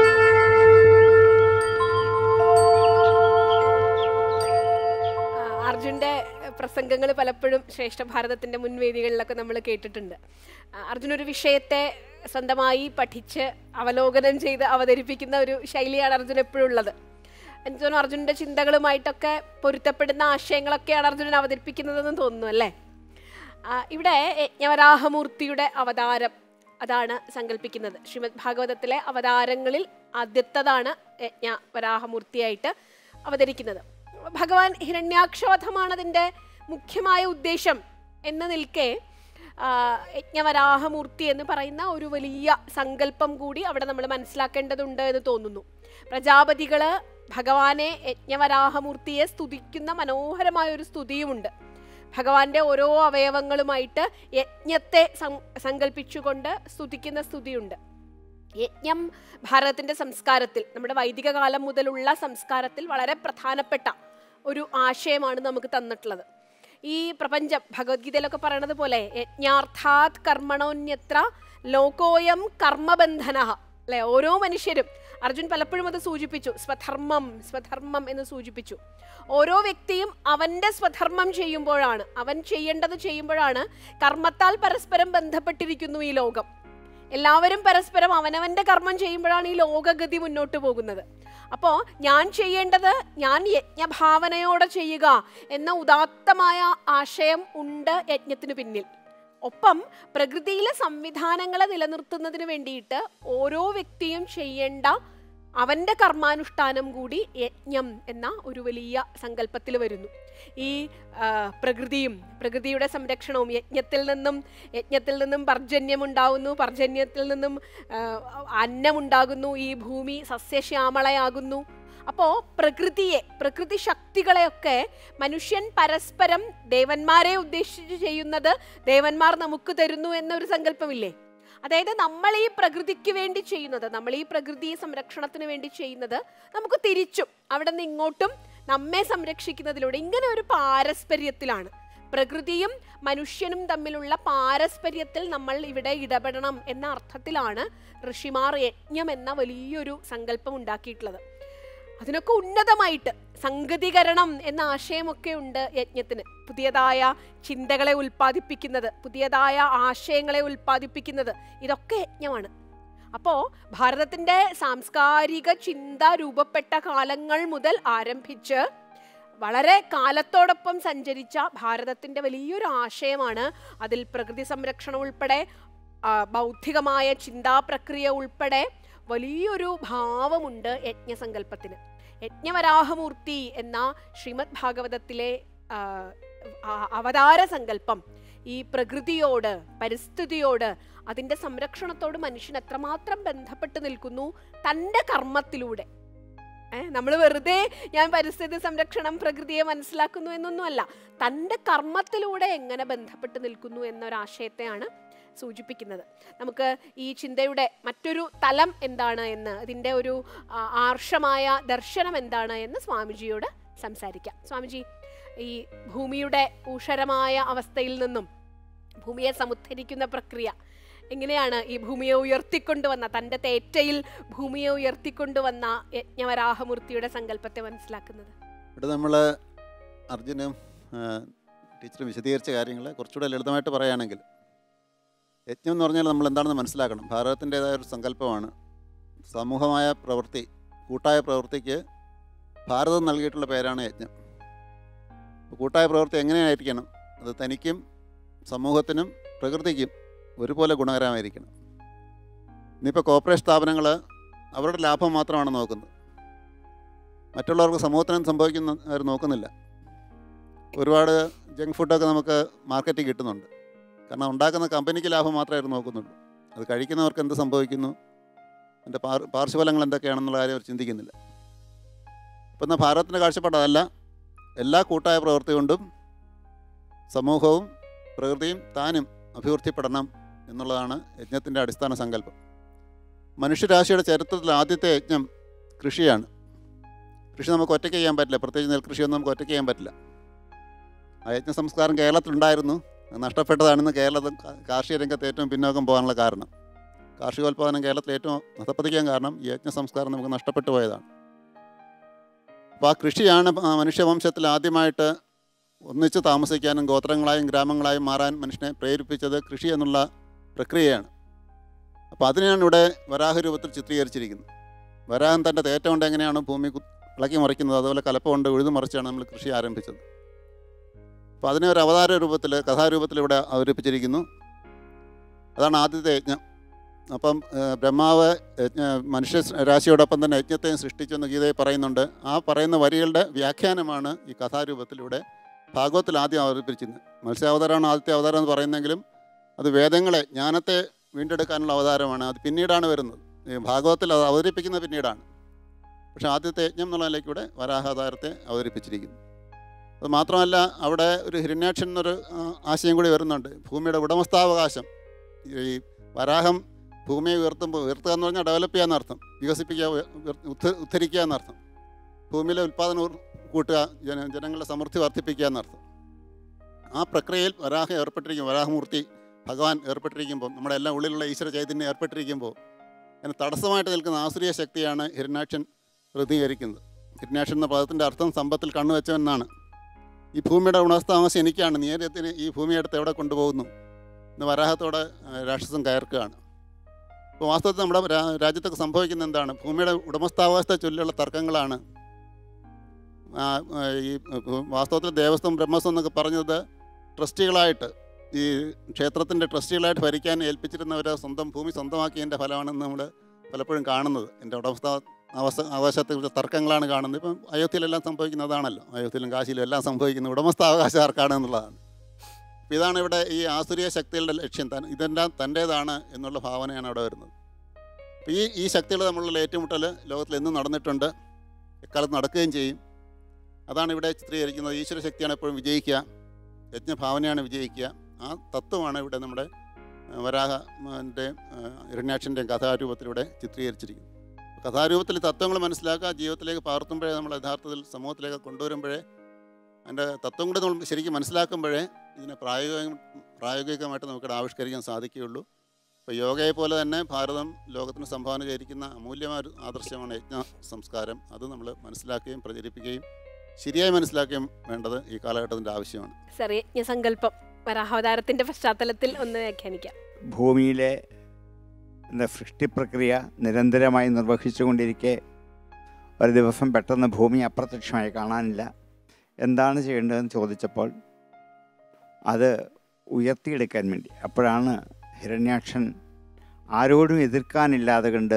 ആ, അർജുന്റെ പ്രസംഗങ്ങൾ പലപ്പോഴും ശ്രേഷ്ഠ ഭാരതത്തിന്റെ മുൻവേദികളിലൊക്കെ നമ്മൾ കേട്ടിട്ടുണ്ട് ആ, അർജുൻ ഒരു വിഷയത്തെ സ്വന്തമായി പഠിച്ച് അവലോകനം ചെയ്ത് അവതരിപ്പിക്കുന്ന ഒരു ശൈലിയാണ് അർജുൻ എപ്പോഴും ഉള്ളത് എനിക്ക് തോന്നുന്നു അർജുനന്റെ ചിന്തകളുമായിട്ടൊക്കെ പൊരുത്തപ്പെടുന്ന ആശയങ്ങളൊക്കെയാണ് അർജുനൻ അവതരിപ്പിക്കുന്നതെന്ന് തോന്നുന്നു അല്ലേ ആ, ഇവിടെ യജ്ഞവരാഹമൂർത്തിയുടെ അവതാരം അതാണ് സങ്കല്പിക്കുന്നത് ശ്രീമദ് ഭാഗവതത്തിലെ അവതാരങ്ങളിൽ ആദ്യത്തതാണ് യജ്ഞ വരാഹമൂർത്തിയായിട്ട് അവതരിക്കുന്നത് ഭഗവാൻ ഹിരണ്യാക്ഷോധമാണ് അതിൻ്റെ മുഖ്യമായ ഉദ്ദേശം എന്ന് നിൽക്കെ ആ, യജ്ഞവരാഹമൂർത്തി എന്ന് പറയുന്ന ഒരു വലിയ സങ്കല്പം കൂടി അവിടെ നമ്മൾ മനസ്സിലാക്കേണ്ടതുണ്ട് എന്ന് തോന്നുന്നു പ്രജാപതികൾ ഭഗവാനെ യജ്ഞവരാഹമൂർത്തിയെ സ്തുതിക്കുന്ന മനോഹരമായ ഒരു സ്തുതിയുമുണ്ട് ഭഗവാന്റെ ഓരോ അവയവങ്ങളുമായിട്ട് യജ്ഞത്തെ സം- സങ്കല്പിച്ചുകൊണ്ട് സ്തുതിക്കുന്ന സ്തുതിയുണ്ട് യജ്ഞം ഭാരതത്തിന്റെ സംസ്കാരത്തിൽ നമ്മുടെ വൈദിക കാലം മുതലുള്ള സംസ്കാരത്തിൽ വളരെ പ്രധാനപ്പെട്ട ഒരു ആശയമാണ് നമുക്ക് തന്നിട്ടുള്ളത് ഈ പ്രപഞ്ചം ഭഗവത്ഗീതയിലൊക്കെ പറയണത് പോലെ യജ്ഞാർത്ഥാത് കർമ്മണോന്യത്ര ലോകോയം കർമ്മബന്ധന അല്ലെ ഓരോ മനുഷ്യരും അർജുൻ പലപ്പോഴും അത് സൂചിപ്പിച്ചു സ്വധർമ്മം സ്വധർമ്മം എന്ന് സൂചിപ്പിച്ചു ഓരോ വ്യക്തിയും അവന്റെ സ്വധർമ്മം ചെയ്യുമ്പോഴാണ് അവൻ ചെയ്യേണ്ടത് ചെയ്യുമ്പോഴാണ് കർമ്മത്താൽ പരസ്പരം ബന്ധപ്പെട്ടിരിക്കുന്നു ഈ ലോകം എല്ലാവരും പരസ്പരം അവനവന്റെ കർമ്മം ചെയ്യുമ്പോഴാണ് ഈ ലോകഗതി മുന്നോട്ട് പോകുന്നത് അപ്പോൾ ഞാൻ ചെയ്യേണ്ടത് ഞാൻ യജ്ഞഭാവനയോടെ ചെയ്യുക എന്ന ഉദാത്തമായ ആശയം ഉണ്ട് യജ്ഞത്തിന് പിന്നിൽ ഒപ്പം പ്രകൃതിയിലെ സംവിധാനങ്ങളെ നിലനിർത്തുന്നതിന് വേണ്ടിയിട്ട് ഓരോ വ്യക്തിയും ചെയ്യേണ്ട അവൻ്റെ കർമാനുഷ്ഠാനം കൂടി യജ്ഞം എന്ന ഒരു വലിയ സങ്കല്പത്തിൽ വരുന്നു ഈ ആ, പ്രകൃതിയും പ്രകൃതിയുടെ സംരക്ഷണവും യജ്ഞത്തിൽ നിന്നും യജ്ഞത്തിൽ നിന്നും പർജന്യം ഉണ്ടാകുന്നു പർജന്യത്തിൽ നിന്നും ആ, അന്നമുണ്ടാകുന്നു ഈ ഭൂമി സസ്യശ്യാമളയാകുന്നു അപ്പോൾ പ്രകൃതിയെ പ്രകൃതി ശക്തികളെയൊക്കെ മനുഷ്യൻ പരസ്പരം ദേവന്മാരെ ഉദ്ദേശിച്ച് ചെയ്യുന്നത് ദേവന്മാർ നമുക്ക് തരുന്നു എന്നൊരു സങ്കല്പമില്ലേ അതായത് നമ്മൾ ഈ പ്രകൃതിക്ക് വേണ്ടി ചെയ്യുന്നത് നമ്മൾ ഈ പ്രകൃതി സംരക്ഷണത്തിന് വേണ്ടി ചെയ്യുന്നത് നമുക്ക് തിരിച്ചും അവിടെ നിന്ന് ഇങ്ങോട്ടും നമ്മെ സംരക്ഷിക്കുന്നതിലൂടെ ഇങ്ങനെ ഒരു പാരസ്പര്യത്തിലാണ് പ്രകൃതിയും മനുഷ്യനും തമ്മിലുള്ള പാരസ്പര്യത്തിൽ നമ്മൾ ഇവിടെ ഇടപെടണം എന്ന അർത്ഥത്തിലാണ് ഋഷിമാർ യജ്ഞം എന്ന വലിയൊരു സങ്കല്പം ഉണ്ടാക്കിയിട്ടുള്ളത് അതിനൊക്കെ ഉന്നതമായിട്ട് സംഗതികരണം എന്ന ആശയമൊക്കെ ഉണ്ട് യജ്ഞത്തിന് പുതിയതായ ചിന്തകളെ ഉൽപ്പാദിപ്പിക്കുന്നത് പുതിയതായ ആശയങ്ങളെ ഉൽപ്പാദിപ്പിക്കുന്നത് ഇതൊക്കെ യജ്ഞമാണ് അപ്പോൾ ഭാരതത്തിൻ്റെ സാംസ്കാരിക ചിന്ത രൂപപ്പെട്ട കാലങ്ങൾ മുതൽ ആരംഭിച്ച് വളരെ കാലത്തോടൊപ്പം സഞ്ചരിച്ച ഭാരതത്തിൻ്റെ വലിയൊരു ആശയമാണ് അതിൽ പ്രകൃതി സംരക്ഷണം ഉൾപ്പെടെ ആ, ബൗദ്ധികമായ ചിന്താ പ്രക്രിയ ഉൾപ്പെടെ വലിയൊരു ഭാവമുണ്ട് യജ്ഞസങ്കല്പത്തിന് യജ്ഞവരാഹമൂർത്തി എന്ന ശ്രീമദ് ഭാഗവതത്തിലെ ആ, ആ- അവതാര സങ്കല്പം ഈ പ്രകൃതിയോട് പരിസ്ഥിതിയോട് അതിൻ്റെ സംരക്ഷണത്തോട് മനുഷ്യൻ എത്രമാത്രം ബന്ധപ്പെട്ട് നിൽക്കുന്നു തൻ്റെ കർമ്മത്തിലൂടെ നമ്മൾ വെറുതെ ഞാൻ പരിസ്ഥിതി സംരക്ഷണം പ്രകൃതിയെ മനസ്സിലാക്കുന്നു എന്നൊന്നുമല്ല തൻ്റെ കർമ്മത്തിലൂടെ എങ്ങനെ ബന്ധപ്പെട്ട് നിൽക്കുന്നു എന്നൊരാശയത്തെയാണ് സൂചിപ്പിക്കുന്നത് നമുക്ക് ഈ ചിന്തയുടെ മറ്റൊരു തലം എന്താണ് എന്ന് ഇതിൻ്റെ ഒരു ആ, ആർഷമായ ദർശനം എന്താണ് എന്ന് സ്വാമിജിയോട് സംസാരിക്കാം സ്വാമിജി ഈ ഭൂമിയുടെ ഊഷരമായ അവസ്ഥയിൽ നിന്നും ഭൂമിയെ സമുദ്ധരിക്കുന്ന പ്രക്രിയ എങ്ങനെയാണ് ഈ ഭൂമിയെ ഉയർത്തിക്കൊണ്ടുവന്ന തൻ്റെ തേറ്റയിൽ ഭൂമിയെ ഉയർത്തിക്കൊണ്ടുവന്ന യജ്ഞവരാഹമൂർത്തിയുടെ സങ്കല്പത്തെ മനസ്സിലാക്കുന്നത് ഇവിടെ നമ്മൾ അർജുനും ടീച്ചറും വിശദീകരിച്ച കാര്യങ്ങൾ കുറച്ചുകൂടെ ലളിതമായിട്ട് പറയുകയാണെങ്കിൽ യജ്ഞം എന്ന് പറഞ്ഞാൽ നമ്മൾ എന്താണെന്ന് മനസ്സിലാക്കണം ഭാരതത്തിൻ്റെതായ ഒരു സങ്കല്പമാണ് സമൂഹമായ പ്രവൃത്തി കൂട്ടായ പ്രവൃത്തിക്ക് ഭാരതം നൽകിയിട്ടുള്ള പേരാണ് യജ്ഞം അപ്പോൾ കൂട്ടായ പ്രവൃത്തി എങ്ങനെയായിരിക്കണം അത് തനിക്കും സമൂഹത്തിനും പ്രകൃതിക്കും ഒരുപോലെ ഗുണകരമായിരിക്കണം ഇന്നിപ്പോൾ കോർപ്പറേറ്റ് സ്ഥാപനങ്ങൾ അവരുടെ ലാഭം മാത്രമാണ് നോക്കുന്നത് മറ്റുള്ളവർക്ക് സമൂഹത്തിനും സംഭവിക്കുന്ന അവർ നോക്കുന്നില്ല ഒരുപാട് ജങ്ക് ഫുഡൊക്കെ നമുക്ക് മാർക്കറ്റിൽ കിട്ടുന്നുണ്ട് കാരണം ഉണ്ടാക്കുന്ന കമ്പനിക്ക് ലാഭം മാത്രമേ അവർ നോക്കുന്നുള്ളൂ അത് കഴിക്കുന്നവർക്ക് എന്ത് സംഭവിക്കുന്നു അതിൻ്റെ പാർ പാർശ്വഫലങ്ങൾ എന്തൊക്കെയാണെന്നുള്ള കാര്യം അവർ ചിന്തിക്കുന്നില്ല ഇപ്പം എന്നാൽ ഭാരതത്തിൻ്റെ കാഴ്ചപ്പാട് അതല്ല എല്ലാ കൂട്ടായ പ്രവൃത്തി കൊണ്ടും സമൂഹവും പ്രകൃതിയും താനും അഭിവൃദ്ധിപ്പെടണം എന്നുള്ളതാണ് യജ്ഞത്തിൻ്റെ അടിസ്ഥാന സങ്കല്പം മനുഷ്യരാശിയുടെ ചരിത്രത്തിൽ ആദ്യത്തെ യജ്ഞം കൃഷിയാണ് കൃഷി നമുക്ക് ഒറ്റയ്ക്ക് ചെയ്യാൻ പറ്റില്ല പ്രത്യേകിച്ച് നെൽകൃഷിയൊന്നും നമുക്ക് ഒറ്റയ്ക്ക് ചെയ്യാൻ പറ്റില്ല ആ യജ്ഞ സംസ്കാരം കേരളത്തിലുണ്ടായിരുന്നു അത് നഷ്ടപ്പെട്ടതാണെന്ന് കേരളത്തിൽ കാ- കാർഷിക രംഗത്ത് ഏറ്റവും പിന്നോക്കം പോകാനുള്ള കാരണം കാർഷികോൽപാദനം കേരളത്തിൽ ഏറ്റവും നഷ്ടപ്പെട്ടിരിക്കാൻ കാരണം ഈ യജ്ഞ സംസ്കാരം നമുക്ക് നഷ്ടപ്പെട്ടു പോയതാണ് അപ്പോൾ ആ കൃഷിയാണ് ആ മനുഷ്യവംശത്തിൽ ആദ്യമായിട്ട് ഒന്നിച്ച് താമസിക്കാനും ഗോത്രങ്ങളായും ഗ്രാമങ്ങളായും മാറാൻ മനുഷ്യനെ പ്രേരിപ്പിച്ചത് കൃഷി എന്നുള്ള പ്രക്രിയയാണ് അപ്പോൾ അതിനെയാണ് ഇവിടെ വരാഹ രൂപത്തിൽ ചിത്രീകരിച്ചിരിക്കുന്നത് വരാഹം തൻ്റെ തേറ്റ കൊണ്ട് എങ്ങനെയാണ് ഭൂമി കു- ഇളക്കി മറിക്കുന്നത് അതുപോലെ കലപ്പ കൊണ്ട് ഉഴുതു മറിച്ചാണ് നമ്മൾ കൃഷി ആരംഭിച്ചത് അപ്പോൾ അതിനെ ഒരു അവതാര രൂപത്തിൽ കഥാരൂപത്തിൽ ഇവിടെ അവതരിപ്പിച്ചിരിക്കുന്നു അതാണ് ആദ്യത്തെ യജ്ഞം അപ്പം ഏഹ്, ബ്രഹ്മാവ് യജ്ഞ മനുഷ്യ രാശിയോടൊപ്പം തന്നെ യജ്ഞത്തെയും സൃഷ്ടിച്ചെന്ന് ഗീതയിൽ പറയുന്നുണ്ട് ആ പറയുന്ന വരികളുടെ വ്യാഖ്യാനമാണ് ഈ കഥാരൂപത്തിലൂടെ ഭാഗവത്തിൽ ആദ്യം അവതരിപ്പിച്ചിരുന്നത് മത്സ്യാവതാരമാണ് ആദ്യത്തെ അവതാരം എന്ന് പറയുന്നെങ്കിലും അത് വേദങ്ങളെ ജ്ഞാനത്തെ വീണ്ടെടുക്കാനുള്ള അവതാരമാണ് അത് പിന്നീടാണ് വരുന്നത് ഈ ഭാഗവത്തിൽ അത് അവതരിപ്പിക്കുന്നത് പിന്നീടാണ് പക്ഷേ ആദ്യത്തെ യജ്ഞം എന്നുള്ള നിലയ്ക്കൂടെ വരാഹാവതാരത്തെ അവതരിപ്പിച്ചിരിക്കുന്നു അത് മാത്രമല്ല അവിടെ ഒരു ഹിരണ്യാക്ഷൻ എന്നൊരു ആ, ആശയം കൂടി വരുന്നുണ്ട് ഭൂമിയുടെ ഉടമസ്ഥാവകാശം ഈ വരാഹം ഭൂമിയെ ഉയർത്തുമ്പോൾ ഉയർത്തുക എന്ന് പറഞ്ഞാൽ ഡെവലപ്പ് ചെയ്യാൻ അർത്ഥം വികസിപ്പിക്കുക ഉയ- ഉയർ- ഉദ്ധ- ഉദ്ധരിക്കുക എന്നർത്ഥം ഭൂമിയിലെ ഉൽപ്പാദനം ഉർ- കൂട്ടുക ജന ജനങ്ങളുടെ സമൃദ്ധി വർദ്ധിപ്പിക്കുക എന്നർത്ഥം ആ പ്രക്രിയയിൽ വരാഹം ഏർപ്പെട്ടിരിക്കും വരാഹമൂർത്തി ഭഗവാൻ ഏർപ്പെട്ടിരിക്കുമ്പോൾ നമ്മുടെ എല്ലാം ഉള്ളിലുള്ള ഈശ്വര ചൈതന്യം ഏർപ്പെട്ടിരിക്കുമ്പോൾ അതിന് തടസ്സമായിട്ട് നിൽക്കുന്ന ആസുരീയ ശക്തിയാണ് ഹിരണ്യാക്ഷൻ പ്രതികരിക്കുന്നത് ഹിരണ്യാക്ഷൻ എന്ന പദത്തിൻ്റെ അർത്ഥം സമ്പത്തിൽ കണ്ണുവെച്ചവൻ എന്നാണ് ഈ ഭൂമിയുടെ ഉണസ്താമസം എനിക്കാണ് നേരത്തിന് ഈ ഭൂമിയെടുത്ത് എവിടെ കൊണ്ടുപോകുന്നു എന്ന് വരാഹത്തോടെ ആ, രാക്ഷസൻ കയർക്കുകയാണ് അപ്പോൾ വാസ്തവത്തിൽ നമ്മുടെ രാ- രാജ്യത്തൊക്കെ സംഭവിക്കുന്ന എന്താണ് ഭൂമിയുടെ ഉടമസ്ഥാവകാശത്തെ ചൊല്ലിയുള്ള തർക്കങ്ങളാണ് ആ, ആ, ഈ ഭൂ- വാസ്തവത്തിൽ ദേവസ്വം ബ്രഹ്മസ്വം എന്നൊക്കെ പറഞ്ഞത് ട്രസ്റ്റികളായിട്ട് ഈ ക്ഷേത്രത്തിൻ്റെ ട്രസ്റ്റികളായിട്ട് ഭരിക്കാൻ ഏൽപ്പിച്ചിരുന്നവർ സ്വന്തം ഭൂമി സ്വന്തമാക്കിയതിൻ്റെ ഫലമാണെന്ന് നമ്മൾ പലപ്പോഴും കാണുന്നത് എൻ്റെ ഉടമസ്ഥ അവസ്ഥ അവകാശത്തെക്കുറിച്ച് തർക്കങ്ങളാണ് കാണുന്നത് ഇപ്പം അയോധ്യയിലെല്ലാം സംഭവിക്കുന്നതാണല്ലോ അയോധ്യയിലും കാശിയിലും എല്ലാം സംഭവിക്കുന്ന ഉടമസ്ഥാവകാശം ആർക്കാണ് എന്നുള്ളതാണ് അപ്പോൾ ഇതാണ് ഇവിടെ ഈ ആസുരീയ ശക്തികളുടെ ലക്ഷ്യം തൻ ഇതെല്ലാം തൻ്റേതാണ് എന്നുള്ള ഭാവനയാണ് അവിടെ വരുന്നത് അപ്പോൾ ഈ ഈ ശക്തികൾ തമ്മിലുള്ള ഏറ്റുമുട്ടൽ ലോകത്തിൽ എന്നും നടന്നിട്ടുണ്ട് എക്കാലത്ത് നടക്കുകയും ചെയ്യും അതാണ് ഇവിടെ ചിത്രീകരിക്കുന്നത് ഈശ്വര ശക്തിയാണ് എപ്പോഴും വിജയിക്കുക യജ്ഞഭാവനയാണ് വിജയിക്കുക ആ തത്വമാണ് ഇവിടെ നമ്മുടെ വരാഹൻ്റെ ഇരണ്യാക്ഷൻ്റെയും കഥാരൂപത്തിലൂടെ ചിത്രീകരിച്ചിരിക്കുന്നത് കഥാരൂപത്തിൽ ഈ തത്വങ്ങൾ മനസ്സിലാക്കുക ജീവിതത്തിലേക്ക് പകർത്തുമ്പോഴേ നമ്മൾ യഥാർത്ഥത്തിൽ സമൂഹത്തിലേക്ക് കൊണ്ടുവരുമ്പോഴേ അതിൻ്റെ തത്വം കൂടി നമ്മൾ ശരിക്കും മനസ്സിലാക്കുമ്പോഴേ ഇതിനെ പ്രായോഗിക പ്രായോഗികമായിട്ട് നമുക്കിവിടെ ആവിഷ്കരിക്കാൻ സാധിക്കുകയുള്ളൂ ഇപ്പോൾ യോഗയെ പോലെ തന്നെ ഭാരതം ലോകത്തിന് സംഭാവന ചെയ്തിരിക്കുന്ന അമൂല്യമായ ഒരു ആദർശമാണ് യജ്ഞ സംസ്കാരം അത് നമ്മൾ മനസ്സിലാക്കുകയും പ്രചരിപ്പിക്കുകയും ശരിയായി മനസ്സിലാക്കുകയും വേണ്ടത് ഈ കാലഘട്ടത്തിൻ്റെ ആവശ്യമാണ് സാർ യജ്ഞസങ്കല്പം വരാഹാവതാരത്തിന്റെ പശ്ചാത്തലത്തിൽ ഒന്ന് വ്യാഖ്യാനിക്കാം ഭൂമിയിലെ എന്താ സൃഷ്ടിപ്രക്രിയ നിരന്തരമായി നിർവഹിച്ചുകൊണ്ടിരിക്കെ ഒരു ദിവസം പെട്ടെന്ന് ഭൂമി അപ്രത്യക്ഷമായി കാണാനില്ല എന്താണ് ചെയ്യേണ്ടതെന്ന് ചോദിച്ചപ്പോൾ അത് ഉയർത്തിയെടുക്കാൻ വേണ്ടി അപ്പോഴാണ് ഹിരണ്യാക്ഷൻ ആരോടും എതിർക്കാനില്ലാതെ കണ്ട്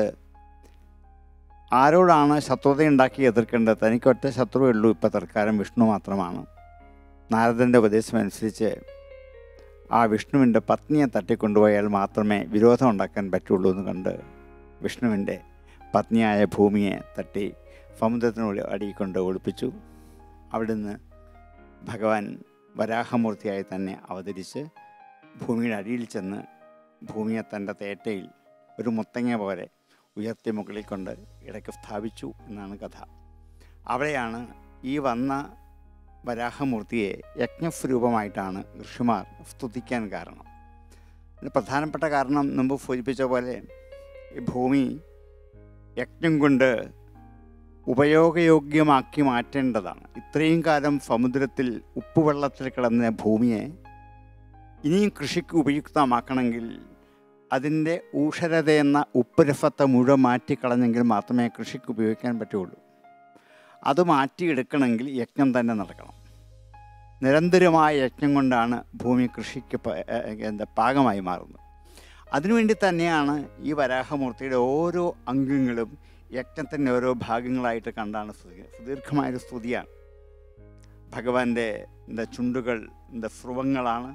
ആരോടാണ് ശത്രുതയുണ്ടാക്കി എതിർക്കേണ്ടത് തനിക്കൊറ്റ ശത്രുവേ ഉള്ളൂ ഇപ്പോൾ തൽക്കാലം വിഷ്ണു മാത്രമാണ് നാരദൻ്റെ ഉപദേശമനുസരിച്ച് ആ വിഷ്ണുവിൻ്റെ പത്നിയെ തട്ടിക്കൊണ്ടുപോയാൽ മാത്രമേ വിരോധം ഉണ്ടാക്കാൻ പറ്റുള്ളൂ എന്ന് കണ്ട് വിഷ്ണുവിൻ്റെ പത്നിയായ ഭൂമിയെ തട്ടി സമുദ്രത്തിനുള്ളിൽ അടിയിൽ കൊണ്ട് ഒളിപ്പിച്ചു അവിടുന്ന് ഭഗവാൻ വരാഹമൂർത്തിയായി തന്നെ അവതരിച്ച് ഭൂമിയുടെ അടിയിൽ ചെന്ന് ഭൂമിയെ തൻ്റെ തേറ്റയിൽ ഒരു മുത്തങ്ങ പോലെ ഉയർത്തി മുകളിൽ കൊണ്ട് ഇടയ്ക്ക് സ്ഥാപിച്ചു എന്നാണ് കഥ അവിടെയാണ് ഈ വന്ന വരാഹമൂർത്തിയെ യജ്ഞസ്വരൂപമായിട്ടാണ് ഋഷിമാർ സ്തുതിക്കാൻ കാരണം അതിന് പ്രധാനപ്പെട്ട കാരണം മുമ്പ് സൂചിപ്പിച്ച പോലെ ഈ ഭൂമി യജ്ഞം കൊണ്ട് ഉപയോഗയോഗ്യമാക്കി മാറ്റേണ്ടതാണ് ഇത്രയും കാലം സമുദ്രത്തിൽ ഉപ്പുവെള്ളത്തിൽ കിടന്ന ഭൂമിയെ ഇനിയും കൃഷിക്ക് ഉപയുക്തമാക്കണമെങ്കിൽ അതിൻ്റെ ഊഷരതയെന്ന ഉപ്പുരസത്തെ മുഴുവൻ മാറ്റിക്കളഞ്ഞെങ്കിൽ മാത്രമേ കൃഷിക്ക് ഉപയോഗിക്കാൻ പറ്റുള്ളൂ അത് മാറ്റിയെടുക്കണമെങ്കിൽ യജ്ഞം തന്നെ നടക്കണം നിരന്തരമായ യജ്ഞം കൊണ്ടാണ് ഭൂമി കൃഷിക്ക് പ- ഏ, ഏ, എന്താ പാകമായി മാറുന്നത് അതിനുവേണ്ടി തന്നെയാണ് ഈ വരാഹമൂർത്തിയുടെ ഓരോ അംഗങ്ങളും യജ്ഞത്തിൻ്റെ ഓരോ ഭാഗങ്ങളായിട്ട് കണ്ടാണ് സ്തുതി സുദീർഘമായൊരു സ്തുതിയാണ് ഭഗവാന്റെ എന്താ ചുണ്ടുകൾ എന്താ സ്രുവങ്ങളാണ്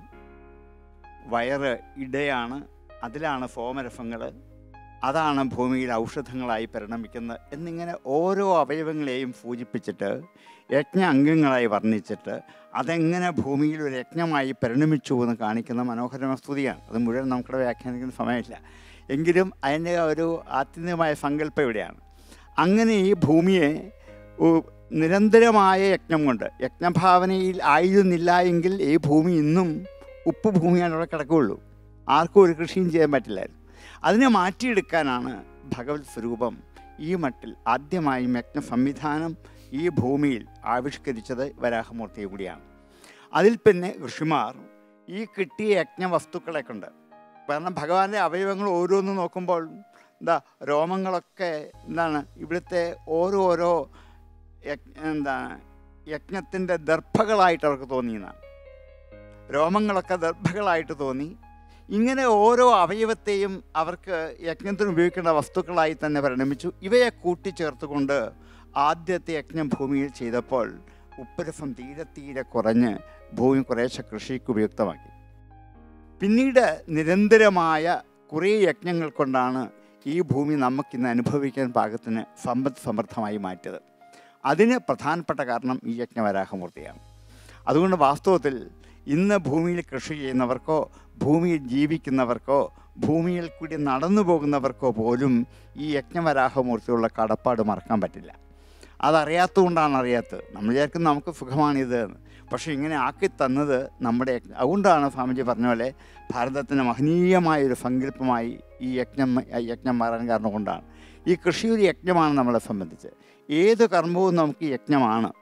വയറ് ഇടയാണ് അതിലാണ് സോമരസങ്ങൾ അതാണ് ഭൂമിയിൽ ഔഷധങ്ങളായി പരിണമിക്കുന്നത് എന്നിങ്ങനെ ഓരോ അവയവങ്ങളെയും സൂചിപ്പിച്ചിട്ട് യജ്ഞ അംഗങ്ങളായി വർണ്ണിച്ചിട്ട് അതെങ്ങനെ ഭൂമിയിൽ ഒരു യജ്ഞമായി പരിണമിച്ചു എന്ന് കാണിക്കുന്ന മനോഹരമായ സ്തുതിയാണ് അത് മുഴുവൻ നമുക്കിവിടെ വ്യാഖ്യാനിക്കുന്ന സമയമില്ല എങ്കിലും അതിൻ്റെ ഒരു ആത്യന്തികമായ സങ്കല്പം ഇവിടെയാണ് അങ്ങനെ ഈ ഭൂമിയെ ഉ- നിരന്തരമായ യജ്ഞം കൊണ്ട് യജ്ഞഭാവനയിൽ ആയിരുന്നില്ല എങ്കിൽ ഈ ഭൂമി ഇന്നും ഉപ്പ് ഭൂമിയാണ് അവിടെ കിടക്കുകയുള്ളൂ ആർക്കും ഒരു കൃഷിയും ചെയ്യാൻ പറ്റില്ലായിരുന്നു അതിനെ മാറ്റിയെടുക്കാനാണ് ഭഗവത് സ്വരൂപം ഈ മട്ടിൽ ആദ്യമായും യജ്ഞ സംവിധാനം ഈ ഭൂമിയിൽ ആവിഷ്കരിച്ചത് വരാഹമൂർത്തിയെ കൂടിയാണ് അതിൽ പിന്നെ ഋഷിമാർ ഈ കിട്ടിയ യജ്ഞ വസ്തുക്കളെ കൊണ്ട് കാരണം ഭഗവാന്റെ അവയവങ്ങൾ ഓരോന്നും നോക്കുമ്പോൾ എന്താ രോമങ്ങളൊക്കെ എന്താണ് ഇവിടുത്തെ ഓരോരോ യജ്ഞ എന്താണ് യജ്ഞത്തിൻ്റെ ദർഭകളായിട്ട് അവർക്ക് തോന്നിയെന്നാണ് രോമങ്ങളൊക്കെ ദർഭകളായിട്ട് തോന്നി ഇങ്ങനെ ഓരോ അവയവത്തെയും അവർക്ക് യജ്ഞത്തിന് ഉപയോഗിക്കേണ്ട വസ്തുക്കളായി തന്നെ പരിണമിച്ചു ഇവയെ കൂട്ടിച്ചേർത്തുകൊണ്ട് ആദ്യത്തെ യജ്ഞം ഭൂമിയിൽ ചെയ്തപ്പോൾ ഉപ്പരസം തീരെ തീരെ കുറഞ്ഞ് ഭൂമി കുറേശ്ശെ കൃഷിക്ക് ഉപയുക്തമാക്കി പിന്നീട് നിരന്തരമായ കുറേ യജ്ഞങ്ങൾ കൊണ്ടാണ് ഈ ഭൂമി നമുക്കിന്ന് അനുഭവിക്കാൻ പാകത്തിന് സമ്പദ് സമൃദ്ധമായി മാറ്റിയത് അതിന് പ്രധാനപ്പെട്ട കാരണം ഈ യജ്ഞവരാഹമൂർത്തിയാണ് അതുകൊണ്ട് വാസ്തവത്തിൽ ഇന്ന് ഭൂമിയിൽ കൃഷി ചെയ്യുന്നവർക്കോ ഭൂമിയിൽ ജീവിക്കുന്നവർക്കോ ഭൂമിയിൽ കൂടി നടന്നു പോകുന്നവർക്കോ പോലും ഈ യജ്ഞവരാഹമൂർത്തിയുള്ള കടപ്പാട് മറക്കാൻ പറ്റില്ല അതറിയാത്തതുകൊണ്ടാണ് അറിയാത്തത് നമ്മൾ വിചാരിക്കും നമുക്ക് സുഖമാണിത് എന്ന് പക്ഷേ ഇങ്ങനെ ആക്കി തന്നത് നമ്മുടെ യജ്ഞ- അതുകൊണ്ടാണ് സ്വാമിജി പറഞ്ഞ പോലെ ഭാരതത്തിന് മഹനീയമായ ഒരു സങ്കല്പമായി ഈ യജ്ഞം യജ്ഞം മാറാൻ കാരണം കൊണ്ടാണ് ഈ കൃഷി ഒരു യജ്ഞമാണ് നമ്മളെ സംബന്ധിച്ച് ഏത് കർമ്മവും നമുക്ക് യജ്ഞമാണ്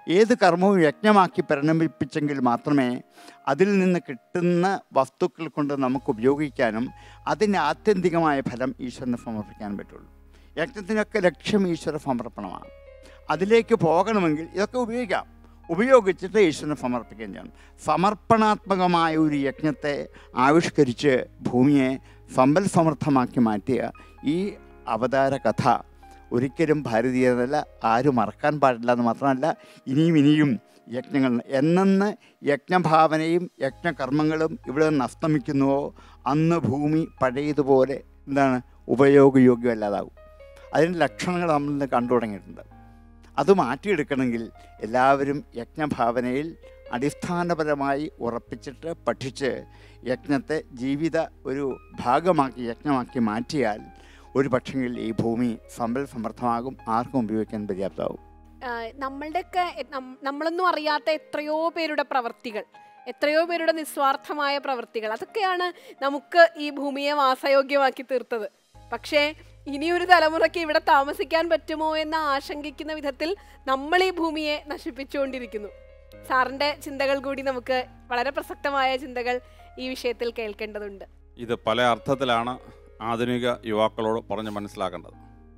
ഏത് കർമ്മവും യജ്ഞമാക്കി പരിണമിപ്പിച്ചെങ്കിൽ മാത്രമേ അതിൽ നിന്ന് കിട്ടുന്ന വസ്തുക്കൾ കൊണ്ട് നമുക്ക് ഉപയോഗിക്കാനും അതിന് ആത്യന്തികമായ ഫലം ഈശ്വരന് സമർപ്പിക്കാൻ പറ്റുള്ളൂ യജ്ഞത്തിനൊക്കെ ലക്ഷ്യം ഈശ്വര സമർപ്പണമാണ് അതിലേക്ക് പോകണമെങ്കിൽ ഇതൊക്കെ ഉപയോഗിക്കാം ഉപയോഗിച്ചിട്ട് ഈശ്വരന് സമർപ്പിക്കുകയും ചെയ്യണം സമർപ്പണാത്മകമായ ഒരു യജ്ഞത്തെ ആവിഷ്കരിച്ച് ഭൂമിയെ സമ്പൽ സമർത്ഥമാക്കി മാറ്റിയ ഈ അവതാര കഥ ഒരിക്കലും ഭാരതീയതല്ല ആരും മറക്കാൻ പാടില്ല എന്ന് മാത്രമല്ല ഇനിയും ഇനിയും യജ്ഞങ്ങൾ എന്നെന്ന് യജ്ഞഭാവനയും യജ്ഞകർമ്മങ്ങളും ഇവിടെ നിന്ന് അസ്തമിക്കുന്നുവോ അന്ന് ഭൂമി പഴയതുപോലെ എന്താണ് ഉപയോഗയോഗ്യമല്ലാതാകും അതിൻ്റെ ലക്ഷണങ്ങൾ നമ്മൾ ഇന്ന് കണ്ടു തുടങ്ങിയിട്ടുണ്ട് അത് മാറ്റിയെടുക്കണമെങ്കിൽ എല്ലാവരും യജ്ഞഭാവനയിൽ അടിസ്ഥാനപരമായി ഉറപ്പിച്ചിട്ട് പഠിച്ച് യജ്ഞത്തെ ജീവിത ഒരു ഭാഗമാക്കി യജ്ഞമാക്കി മാറ്റിയാൽ ഒരു പക്ഷെങ്കിൽ ഈ ഭൂമി സമ്പൽ സമൃദ്ധമാകും ആർക്കും ഉപയോഗിക്കാൻ പര്യാപ്തമാകും ആഹ് നമ്മളുടെയൊക്കെ എ- നം- നമ്മളൊന്നും അറിയാത്ത എത്രയോ പേരുടെ പ്രവർത്തികൾ എത്രയോ പേരുടെ നിസ്വാർത്ഥമായ പ്രവർത്തികൾ അതൊക്കെയാണ് നമുക്ക് ഈ ഭൂമിയെ വാസയോഗ്യമാക്കി തീർത്തത് പക്ഷേ ഇനിയൊരു തലമുറയ്ക്ക് ഇവിടെ താമസിക്കാൻ പറ്റുമോ എന്ന് ആശങ്കിക്കുന്ന വിധത്തിൽ നമ്മൾ ഈ ഭൂമിയെ നശിപ്പിച്ചുകൊണ്ടിരിക്കുന്നു സാറിന്റെ ചിന്തകൾ കൂടി നമുക്ക് വളരെ പ്രസക്തമായ ചിന്തകൾ ഈ വിഷയത്തിൽ കേൾക്കേണ്ടതുണ്ട് ഇത് പല അർത്ഥത്തിലാണ് ആധുനിക യുവാക്കളോട് പറഞ്ഞ് മനസ്സിലാക്കേണ്ടത്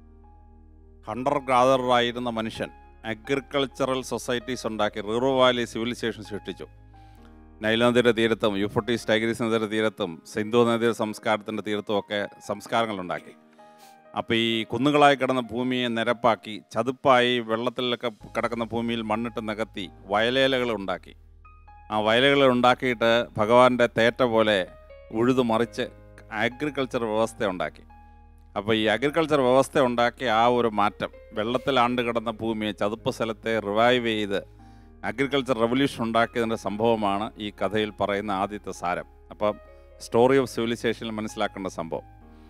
ഹണ്ടർ ഗ്രാദറായിരുന്ന മനുഷ്യൻ അഗ്രികൾച്ചറൽ സൊസൈറ്റീസ് ഉണ്ടാക്കി റിവർ വാലി സിവിലൈസേഷൻ സൃഷ്ടിച്ചു നൈൽ നദിയുടെ തീരത്തും യുഫട്ടീസ് ടൈഗ്രീസ് നദിയുടെ തീരത്തും സിന്ധു നദിയുടെ സംസ്കാരത്തിൻ്റെ തീരത്തും ഒക്കെ സംസ്കാരങ്ങളുണ്ടാക്കി അപ്പോൾ ഈ കുന്നുകളായി കിടന്ന ഭൂമിയെ നിരപ്പാക്കി ചതുപ്പായി വെള്ളത്തിലൊക്കെ കിടക്കുന്ന ഭൂമിയിൽ മണ്ണിട്ട് നികത്തി വയലേലകൾ ഉണ്ടാക്കി ആ വയലുകൾ ഉണ്ടാക്കിയിട്ട് ഭഗവാന്റെ തേറ്റ പോലെ ഉഴുതു മറിച്ച് അഗ്രികൾച്ചർ വ്യവസ്ഥ ഉണ്ടാക്കി അപ്പോൾ ഈ അഗ്രികൾച്ചർ വ്യവസ്ഥ ഉണ്ടാക്കിയ ആ ഒരു മാറ്റം വെള്ളത്തിൽ ആണ്ട് കിടന്ന ഭൂമിയെ ചതുപ്പ് സ്ഥലത്തെ റിവൈവ് ചെയ്ത് അഗ്രികൾച്ചർ റെവല്യൂഷൻ ഉണ്ടാക്കിയതിൻ്റെ സംഭവമാണ് ഈ കഥയിൽ പറയുന്ന ആദ്യത്തെ സാരം അപ്പം സ്റ്റോറി ഓഫ് സിവിലൈസേഷനിൽ മനസ്സിലാക്കേണ്ട സംഭവം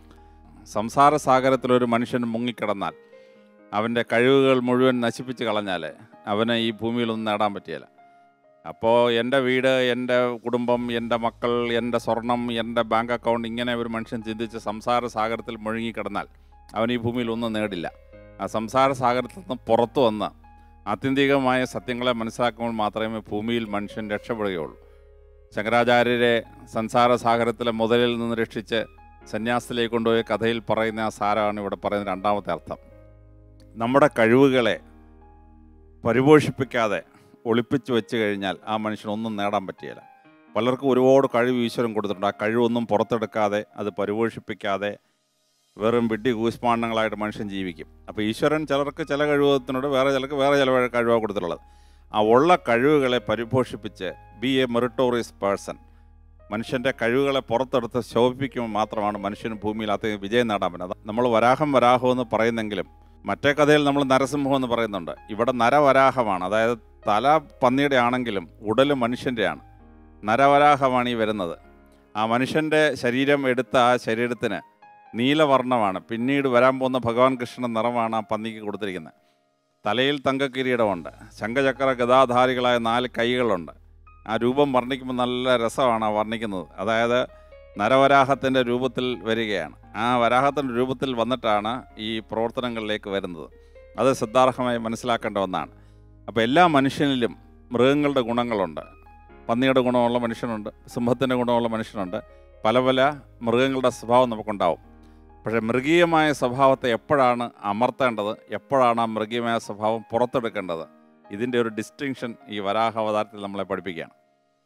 സംസാര സാഗരത്തിൽ ഒരു മനുഷ്യൻ മുങ്ങിക്കിടന്നാൽ അവൻ്റെ കഴിവുകൾ മുഴുവൻ നശിപ്പിച്ച് കളഞ്ഞാൽ അവന് ഈ ഭൂമിയിലൊന്നും നേടാൻ പറ്റിയല്ല അപ്പോൾ എൻ്റെ വീട് എൻ്റെ കുടുംബം എൻ്റെ മക്കൾ എൻ്റെ സ്വർണം എൻ്റെ ബാങ്ക് അക്കൗണ്ട് ഇങ്ങനെ ഒരു മനുഷ്യൻ ചിന്തിച്ച് സംസാര സാഗരത്തിൽ മുഴുങ്ങിക്കിടന്നാൽ അവൻ ഈ ഭൂമിയിൽ ഒന്നും നേടില്ല ആ സംസാര സാഗരത്തിൽ നിന്ന് പുറത്തു വന്ന് ആത്യന്തികമായ സത്യങ്ങളെ മനസ്സിലാക്കുമ്പോൾ മാത്രമേ ഭൂമിയിൽ മനുഷ്യൻ രക്ഷപ്പെടുകയുള്ളൂ ശങ്കരാചാര്യരെ സംസാര സാഗരത്തിലെ മുതലിൽ നിന്ന് രക്ഷിച്ച് സന്യാസത്തിലേക്ക് കൊണ്ടുപോയ കഥയിൽ പറയുന്ന ആ സാരമാണ് ഇവിടെ പറയുന്ന രണ്ടാമത്തെ അർത്ഥം നമ്മുടെ കഴിവുകളെ പരിപോഷിപ്പിക്കാതെ ഒളിപ്പിച്ച് വെച്ച് കഴിഞ്ഞാൽ ആ മനുഷ്യനൊന്നും നേടാൻ പറ്റിയില്ല പലർക്കും ഒരുപാട് കഴിവ് ഈശ്വരൻ കൊടുത്തിട്ടുണ്ട് ആ കഴിവൊന്നും പുറത്തെടുക്കാതെ അത് പരിപോഷിപ്പിക്കാതെ വെറും വിഡ്ഢി കൂസ്മാണ്ണങ്ങളായിട്ട് മനുഷ്യൻ ജീവിക്കും അപ്പോൾ ഈശ്വരൻ ചിലർക്ക് ചില കഴിവത്തിനോട് വേറെ ചിലർക്ക് വേറെ ചില കഴിവാണ് കൊടുത്തിട്ടുള്ളത് ആ ഉള്ള കഴിവുകളെ പരിപോഷിപ്പിച്ച് ബി എ മെറിറ്റോറിയസ് പേഴ്സൺ മനുഷ്യൻ്റെ കഴിവുകളെ പുറത്തെടുത്ത് ശോഭിപ്പിക്കുമ്പോൾ മാത്രമാണ് മനുഷ്യന് ഭൂമിയിൽ അത് വിജയം നേടാൻ പറ്റുന്നത് നമ്മൾ വരാഹം വരാഹം എന്ന് പറയുന്നെങ്കിലും മറ്റേ കഥയിൽ നമ്മൾ നരസിംഹം എന്ന് പറയുന്നുണ്ട് ഇവിടെ നരവരാഹമാണ് അതായത് തല പന്നിയുടെ ആണെങ്കിലും ഉടൽ മനുഷ്യൻ്റെയാണ് നരവരാഹമാണ് ഈ വരുന്നത് ആ മനുഷ്യൻ്റെ ശരീരം എടുത്ത ആ ശരീരത്തിന് നീലവർണ്ണമാണ് പിന്നീട് വരാൻ പോകുന്ന ഭഗവാൻ കൃഷ്ണൻ നിറമാണ് ആ പന്നിക്ക് കൊടുത്തിരിക്കുന്നത് തലയിൽ തങ്കക്കിരീടമുണ്ട് ശംഖചക്ര ഗതാധാരികളായ നാല് കൈകളുണ്ട് ആ രൂപം വർണ്ണിക്കുമ്പോൾ നല്ല രസമാണ് ആ വർണ്ണിക്കുന്നത് അതായത് നരവരാഹത്തിൻ്റെ രൂപത്തിൽ വരികയാണ് ആ വരാഹത്തിൻ്റെ രൂപത്തിൽ വന്നിട്ടാണ് ഈ പ്രവർത്തനങ്ങളിലേക്ക് വരുന്നത് അത് ശ്രദ്ധാർഹമായി മനസ്സിലാക്കേണ്ട ഒന്നാണ് അപ്പോൾ എല്ലാ മനുഷ്യനിലും മൃഗങ്ങളുടെ ഗുണങ്ങളുണ്ട് പന്നിയുടെ ഗുണമുള്ള മനുഷ്യനുണ്ട് സിംഹത്തിൻ്റെ ഗുണമുള്ള മനുഷ്യനുണ്ട് പല പല മൃഗങ്ങളുടെ സ്വഭാവം നമുക്കുണ്ടാവും പക്ഷേ മൃഗീയമായ സ്വഭാവത്തെ എപ്പോഴാണ് അമർത്തേണ്ടത് എപ്പോഴാണ് ആ മൃഗീയമായ സ്വഭാവം പുറത്തെടുക്കേണ്ടത് ഇതിൻ്റെ ഒരു ഡിസ്റ്റിങ്ഷൻ ഈ വരാഹ അവതാരത്തിൽ നമ്മളെ പഠിപ്പിക്കുകയാണ്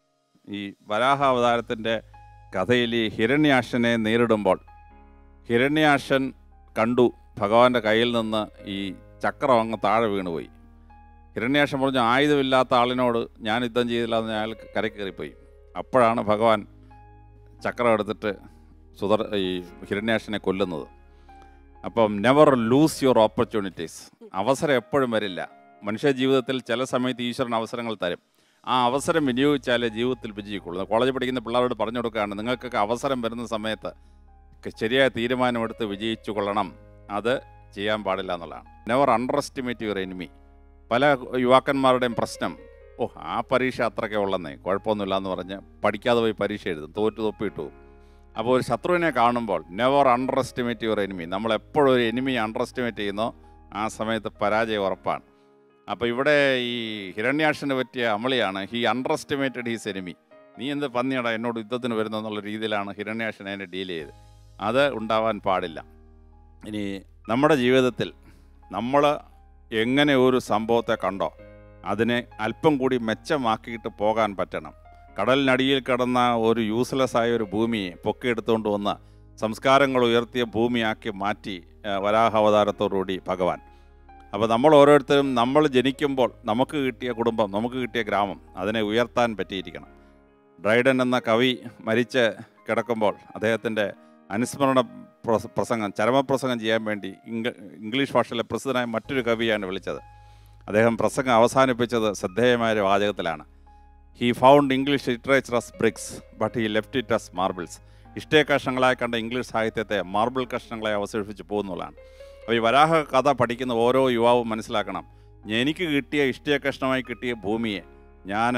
ഈ വരാഹ അവതാരത്തിൻ്റെ കഥയിൽ ഈ ഹിരണ്യാക്ഷനെ നേരിടുമ്പോൾ ഹിരണ്യാക്ഷൻ കണ്ടു ഭഗവാന്റെ കയ്യിൽ നിന്ന് ഈ ചക്രം അങ്ങ് താഴെ വീണുപോയി ഹിരണ്യാക്ഷൻ പറഞ്ഞു ആയുധമില്ലാത്ത ആളിനോട് ഞാൻ യുദ്ധം ചെയ്തില്ല എന്ന് അയാൾ കരയ്ക്ക് കയറിപ്പോയി അപ്പോഴാണ് ഭഗവാൻ ചക്രം എടുത്തിട്ട് സുധർ ഈ ഹിരണ്യാക്ഷനെ കൊല്ലുന്നത് അപ്പം നെവർ ലൂസ് യുവർ ഓപ്പർച്യൂണിറ്റീസ് അവസരം എപ്പോഴും വരില്ല മനുഷ്യ ജീവിതത്തിൽ ചില സമയത്ത് ഈശ്വരൻ അവസരങ്ങൾ തരും ആ അവസരം വിനിയോഗിച്ചാലേ ജീവിതത്തിൽ വിജയിക്കുള്ളൂ കോളേജിൽ പഠിക്കുന്ന പിള്ളേരോട് പറഞ്ഞു കൊടുക്കുകയാണ് നിങ്ങൾക്കൊക്കെ അവസരം വരുന്ന സമയത്ത് ക- ശരിയായ തീരുമാനമെടുത്ത് വിജയിച്ചു കൊള്ളണം അത് ചെയ്യാൻ പാടില്ല എന്നുള്ളതാണ് never underestimate your enemy പല യുവാക്കന്മാരുടെയും പ്രശ്നം ഓ ആ പരീക്ഷ അത്രയ്ക്കേ ഉള്ളെന്നേ കുഴപ്പമൊന്നുമില്ല എന്ന് പറഞ്ഞ് പഠിക്കാതെ പോയി പരീക്ഷ എഴുതും തോറ്റു തൊപ്പിയിട്ടു പോകും അപ്പോൾ ഒരു ശത്രുവിനെ കാണുമ്പോൾ never underestimate your enemy നമ്മൾ എപ്പോഴും ഒരു എനിമി അണ്ടർ എസ്റ്റിമേറ്റ് ചെയ്യുന്നോ ആ സമയത്ത് പരാജയം ഉറപ്പാണ് അപ്പോൾ ഇവിടെ ഈ ഹിരണ്യാക്ഷന് പറ്റിയ അമളിയാണ് he underestimated his enemy നീ എന്ത് പന്നിയടാ എന്നോട് യുദ്ധത്തിന് വരുന്നെന്നുള്ള രീതിയിലാണ് ഹിരണ്യാക്ഷൻ അതിനെ ഡീൽ ചെയ്ത് അത് ഉണ്ടാവാൻ പാടില്ല ഇനി നമ്മുടെ ജീവിതത്തിൽ നമ്മൾ എങ്ങനെ ഒരു സംഭവത്തെ കണ്ടോ അതിനെ അല്പം കൂടി മെച്ചമാക്കിയിട്ട് പോകാൻ പറ്റണം കടലിനടിയിൽ കിടന്ന ഒരു യൂസ്ലെസ് ആയ ഒരു ഭൂമിയെ പൊക്കിയെടുത്തുകൊണ്ട് വന്ന് സംസ്കാരങ്ങൾ ഉയർത്തിയ ഭൂമിയാക്കി മാറ്റി ആ, വരാഹ അവതാരത്തോടുകൂടി ഭഗവാൻ അപ്പോൾ നമ്മൾ ഓരോരുത്തരും നമ്മൾ ജനിക്കുമ്പോൾ നമുക്ക് കിട്ടിയ കുടുംബം നമുക്ക് കിട്ടിയ ഗ്രാമം അതിനെ ഉയർത്താൻ പറ്റിയിരിക്കണം ഡ്രൈഡൻ എന്ന കവി മരിച്ച് കിടക്കുമ്പോൾ അദ്ദേഹത്തിൻ്റെ അനുസ്മരണ പ്രസ- പ്രസംഗം ചരമപ്രസംഗം ചെയ്യാൻ വേണ്ടി ഇംഗ്ല ഇംഗ്ലീഷ് ഭാഷയിലെ പ്രസിദ്ധനായ മറ്റൊരു കവിയാണ് വിളിച്ചത് അദ്ദേഹം പ്രസംഗം അവസാനിപ്പിച്ചത് ശ്രദ്ധേയമായ ഒരു വാചകത്തിലാണ് he found English literature as bricks but he left it as marbles ഇഷ്ടേ കഷ്ണങ്ങളായി കണ്ട ഇംഗ്ലീഷ് സാഹിത്യത്തെ മാർബിൾ കഷ്ണങ്ങളെ അവശേഷിപ്പിച്ച് പോകുന്നതാണ് അപ്പോൾ ഈ വരാഹ കഥ പഠിക്കുന്ന ഓരോ യുവാവും മനസ്സിലാക്കണം എനിക്ക് കിട്ടിയ ഇഷ്ടയ കഷ്ണമായി കിട്ടിയ ഭൂമിയെ ഞാൻ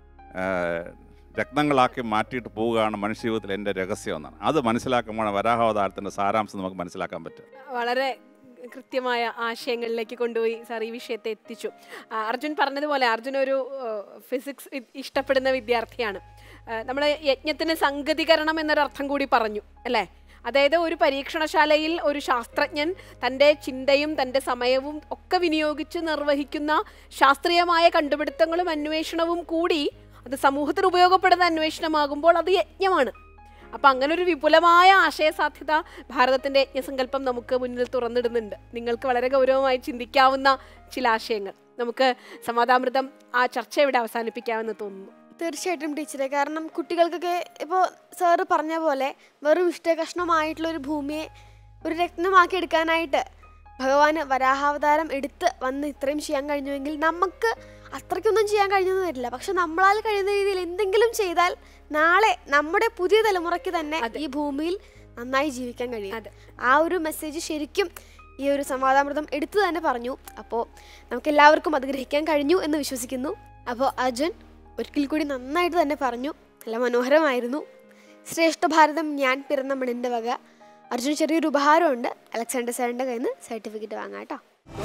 രത്നങ്ങളാക്കി മാറ്റിയിട്ട് പോവുകയാണ് മനുഷ്യജീവിതത്തിൽ എൻ്റെ രഹസ്യം എന്നാണ് അത് മനസ്സിലാക്കുമ്പോഴാണ് വരാഹാവതാരത്തിൻ്റെ സാരാംശം നമുക്ക് മനസ്സിലാക്കാൻ പറ്റും വളരെ കൃത്യമായ ആശയങ്ങളിലേക്ക് കൊണ്ടുപോയി സാർ ഈ വിഷയത്തെ എത്തിച്ചു ആ, അർജുൻ പറഞ്ഞതുപോലെ അർജുൻ ഒരു ഫിസിക്സ് ഇഷ്ടപ്പെടുന്ന വിദ്യാർത്ഥിയാണ് നമ്മൾ യജ്ഞത്തിന് സംഗതികരണം എന്നൊരു അർത്ഥം കൂടി പറഞ്ഞു അല്ലേ അതായത് ഒരു പരീക്ഷണശാലയിൽ ഒരു ശാസ്ത്രജ്ഞൻ തൻ്റെ ചിന്തയും തൻ്റെ സമയവും ഒക്കെ വിനിയോഗിച്ച് നിർവഹിക്കുന്ന ശാസ്ത്രീയമായ കണ്ടുപിടുത്തങ്ങളും അന്വേഷണവും കൂടി അത് സമൂഹത്തിന് ഉപയോഗപ്പെടുന്ന അന്വേഷണമാകുമ്പോൾ അത് യജ്ഞമാണ് അപ്പം അങ്ങനെ ഒരു വിപുലമായ ആശയ സാധ്യത ഭാരതത്തിൻ്റെ യജ്ഞസങ്കല്പം നമുക്ക് മുന്നിൽ തുറന്നിടുന്നുണ്ട് നിങ്ങൾക്ക് വളരെ ഗൗരവമായി ചിന്തിക്കാവുന്ന ചില ആശയങ്ങൾ നമുക്ക് സമാധാമൃതം ആ ചർച്ച ഇവിടെ അവസാനിപ്പിക്കാമെന്ന് തോന്നുന്നു തീർച്ചയായിട്ടും ടീച്ചറെ കാരണം കുട്ടികൾക്കൊക്കെ ഇപ്പോൾ സാറ് പറഞ്ഞ പോലെ വെറും ഇഷ്ടകഷ്ണമായിട്ടുള്ള ഒരു ഭൂമിയെ ഒരു രത്നമാക്കി എടുക്കാനായിട്ട് ഭഗവാന് വരാഹാവതാരം എടുത്ത് വന്ന് ഇത്രയും ചെയ്യാൻ കഴിഞ്ഞുവെങ്കിൽ നമുക്ക് അത്രയ്ക്കൊന്നും ചെയ്യാൻ കഴിഞ്ഞെന്ന് വരില്ല പക്ഷെ നമ്മളാൽ കഴിയുന്ന രീതിയിൽ എന്തെങ്കിലും ചെയ്താൽ നാളെ നമ്മുടെ പുതിയ തലമുറയ്ക്ക് തന്നെ അതെ. ഈ ഭൂമിയിൽ നന്നായി ജീവിക്കാൻ കഴിയും അതെ. ആ ഒരു മെസ്സേജ് ശരിക്കും ഈ ഒരു സമാധാമൃതം എടുത്തു തന്നെ പറഞ്ഞു അപ്പോൾ നമുക്ക് എല്ലാവർക്കും അത് ഗ്രഹിക്കാൻ കഴിഞ്ഞു എന്ന് വിശ്വസിക്കുന്നു അപ്പോൾ അർജുൻ ഒരിക്കൽ കൂടി നന്നായിട്ട് തന്നെ പറഞ്ഞു നല്ല മനോഹരമായിരുന്നു ശ്രേഷ്ഠ ഭാരതം ഞാൻ പിറന്ന മണിൻ്റെ വക അർജുൻ ചെറിയൊരു ഉപഹാരമുണ്ട് അലക്സാണ്ടർ സാറിൻ്റെ കയ്യിൽ നിന്ന് സർട്ടിഫിക്കറ്റ് വാങ്ങാം കേട്ടോ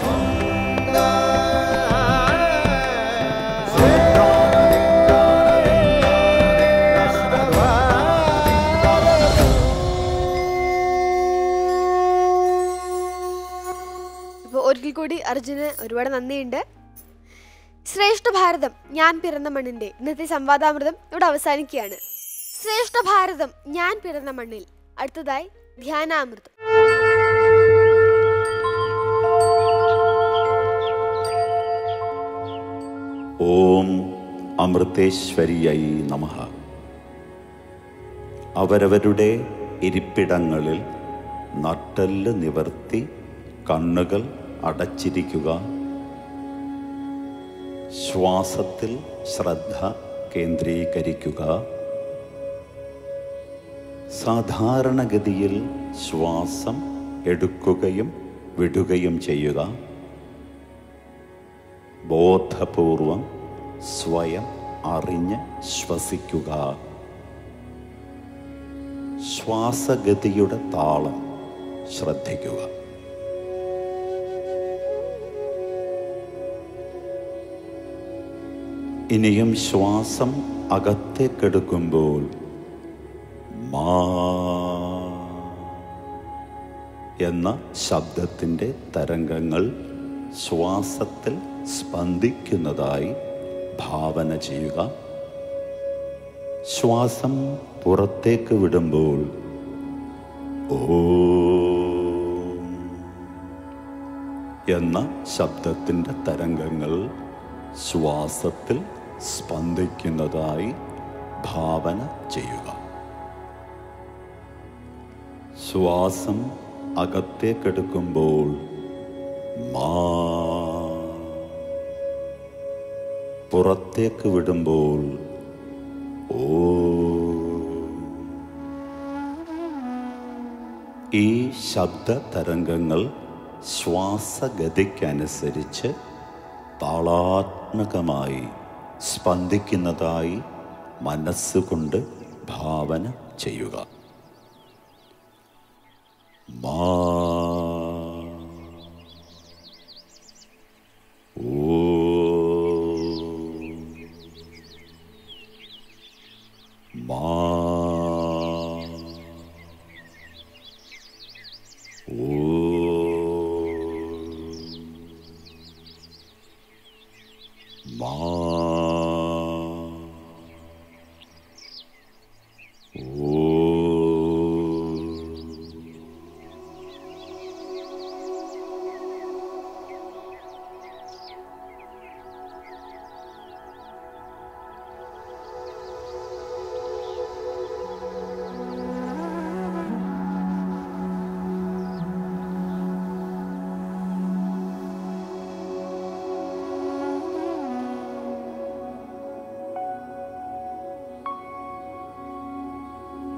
ഇപ്പോൾ ഒരിക്കൽ കൂടി അർജുന് ഒരുപാട് നന്ദിയുണ്ട് ശ്രേഷ്ഠ ഭാരതം ഞാൻ പിറന്ന മണ്ണിന്റെ ഇന്നത്തെ സംവാദാമൃതം ഇവിടെ അവസാനിക്കുകയാണ് ശ്രേഷ്ഠ ഭാരതം ഞാൻ പിറന്ന മണ്ണിൽ അടുത്തതായി ധ്യാനാമൃതം ഓം അമൃതേശ്വരിയായി നമ അവരവരുടെ ഇരിപ്പിടങ്ങളിൽ നട്ടെല്ല് നിവർത്തി കണ്ണുകൾ അടച്ചിരിക്കുക ശ്വാസത്തിൽ ശ്രദ്ധ കേന്ദ്രീകരിക്കുക സാധാരണഗതിയിൽ ശ്വാസം എടുക്കുകയും വിടുകയും ചെയ്യുക ബോധപൂർവം സ്വയം അറിഞ്ഞ് ശ്വസിക്കുക ശ്വാസഗതിയുടെ താളം ശ്രദ്ധിക്കുക ഇനിയും ശ്വാസം അകത്തേക്കെടുക്കുമ്പോൾ മാ എന്ന ശബ്ദത്തിൻ്റെ തരംഗങ്ങൾ ശ്വാസത്തിൽ സ്പന്ദിക്കുന്നതായി ഭാവന ചെയ്യുക ശ്വാസം പുറത്തേക്ക് വിടുമ്പോൾ ഓം എന്ന ശബ്ദത്തിൻ്റെ തരംഗങ്ങൾ ശ്വാസത്തിൽ സ്പന്ദിക്കുന്നതായി ഭാവന ചെയ്യുക ശ്വാസം അകത്തേക്കെടുക്കുമ്പോൾ മാ പുറത്തേക്ക് വിടുമ്പോൾ ഓ ഈ ശബ്ദ തരംഗങ്ങൾ ശ്വാസഗതിക്കനുസരിച്ച് താളാത്മകമായി സ്പന്ദിക്കുന്നതായി മനസ്സുകൊണ്ട് ഭാവന ചെയ്യുക മാ ഓ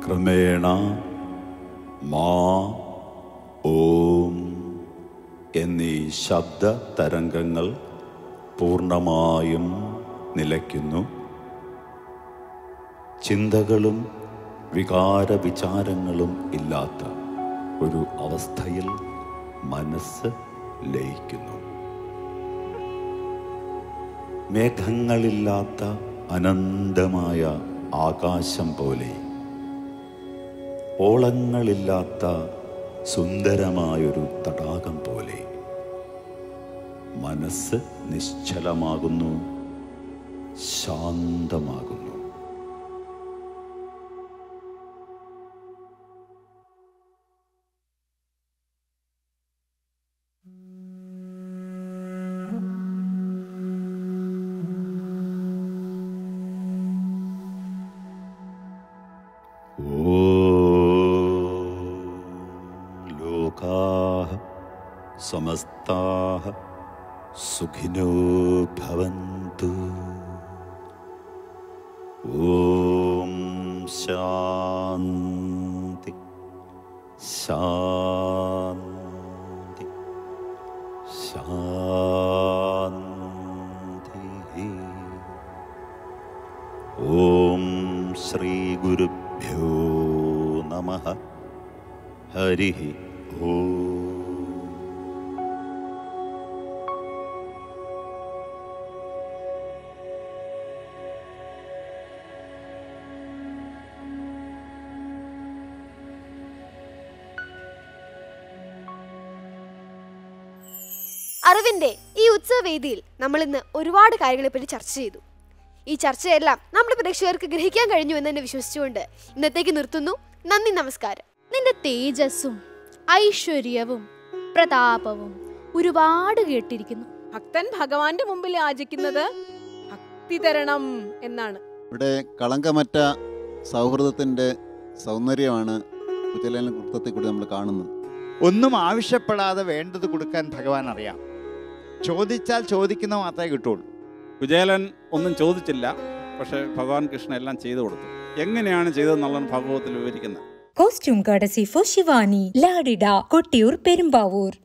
ക്രമേണ മാ ഓം എന്നീ ശബ്ദ തരംഗങ്ങൾ പൂർണ്ണമായും നിലയ്ക്കുന്നു ചിന്തകളും വികാര വിചാരങ്ങളും ഇല്ലാത്ത ഒരു അവസ്ഥയിൽ മനസ്സ് ലയിക്കുന്നു മേഘങ്ങളില്ലാത്ത അനന്തമായ ആകാശം പോലെ ഓളങ്ങളില്ലാത്ത സുന്ദരമായൊരു തടാകം പോലെ മനസ്സ് നിശ്ചലമാകുന്നു ശാന്തമാകുന്നു ലോകാः സമസ്താः സുഖിനോ ഭവന്തു ഓം ശാന്തി ശാന്തി ശാന്തി ഓം ശ്രീ ഗുരുഭ്യോ നമ ഹരി ഓം അറിവിന്റെ ഈ ഉത്സവവേദിയിൽ നമ്മൾ ഇന്ന് ഒരുപാട് കാര്യങ്ങളെപ്പറ്റി ചർച്ച ചെയ്തു ഈ ചർച്ചയെല്ലാം നമ്മുടെ പ്രേക്ഷകർക്ക് ഗ്രഹിക്കാൻ കഴിഞ്ഞു എന്ന് തന്നെ വിശ്വസിച്ചുകൊണ്ട് ഇന്നത്തേക്ക് നിർത്തുന്നു നന്ദി നമസ്കാരം നിന്റെ തേജസ്സും ഐശ്വര്യവും പ്രതാപവും ഒരുപാട് കേട്ടിരിക്കുന്നു ഭക്തൻ ഭഗവാന്റെ മുമ്പിൽ യാചിക്കുന്നത് ഭക്തി തരണം എന്നാണ് ഇവിടെ കളങ്കമറ്റ സൗഹൃദത്തിൻ്റെ സൗന്ദര്യമാണ് കുചേലൻ വൃത്തത്തിൽ കൂടി നമ്മൾ കാണുന്നത് ഒന്നും ആവശ്യപ്പെടാതെ വേണ്ടത് കൊടുക്കാൻ ഭഗവാൻ അറിയാം ചോദിച്ചാൽ ചോദിക്കുന്ന മാത്രമേ കിട്ടുള്ളൂ കുചേലൻ ഒന്നും ചോദിച്ചില്ല പക്ഷേ ഭഗവാൻ കൃഷ്ണൻ എല്ലാം ചെയ്തു കൊടുത്തു എങ്ങനെയാണ് ചെയ്തതെന്നുള്ളത് ഭാഗവതത്തിൽ വിവരിക്കുന്നത് Costume courtesy for Shivani, Ladida, Kottiyur, Perumbavoor.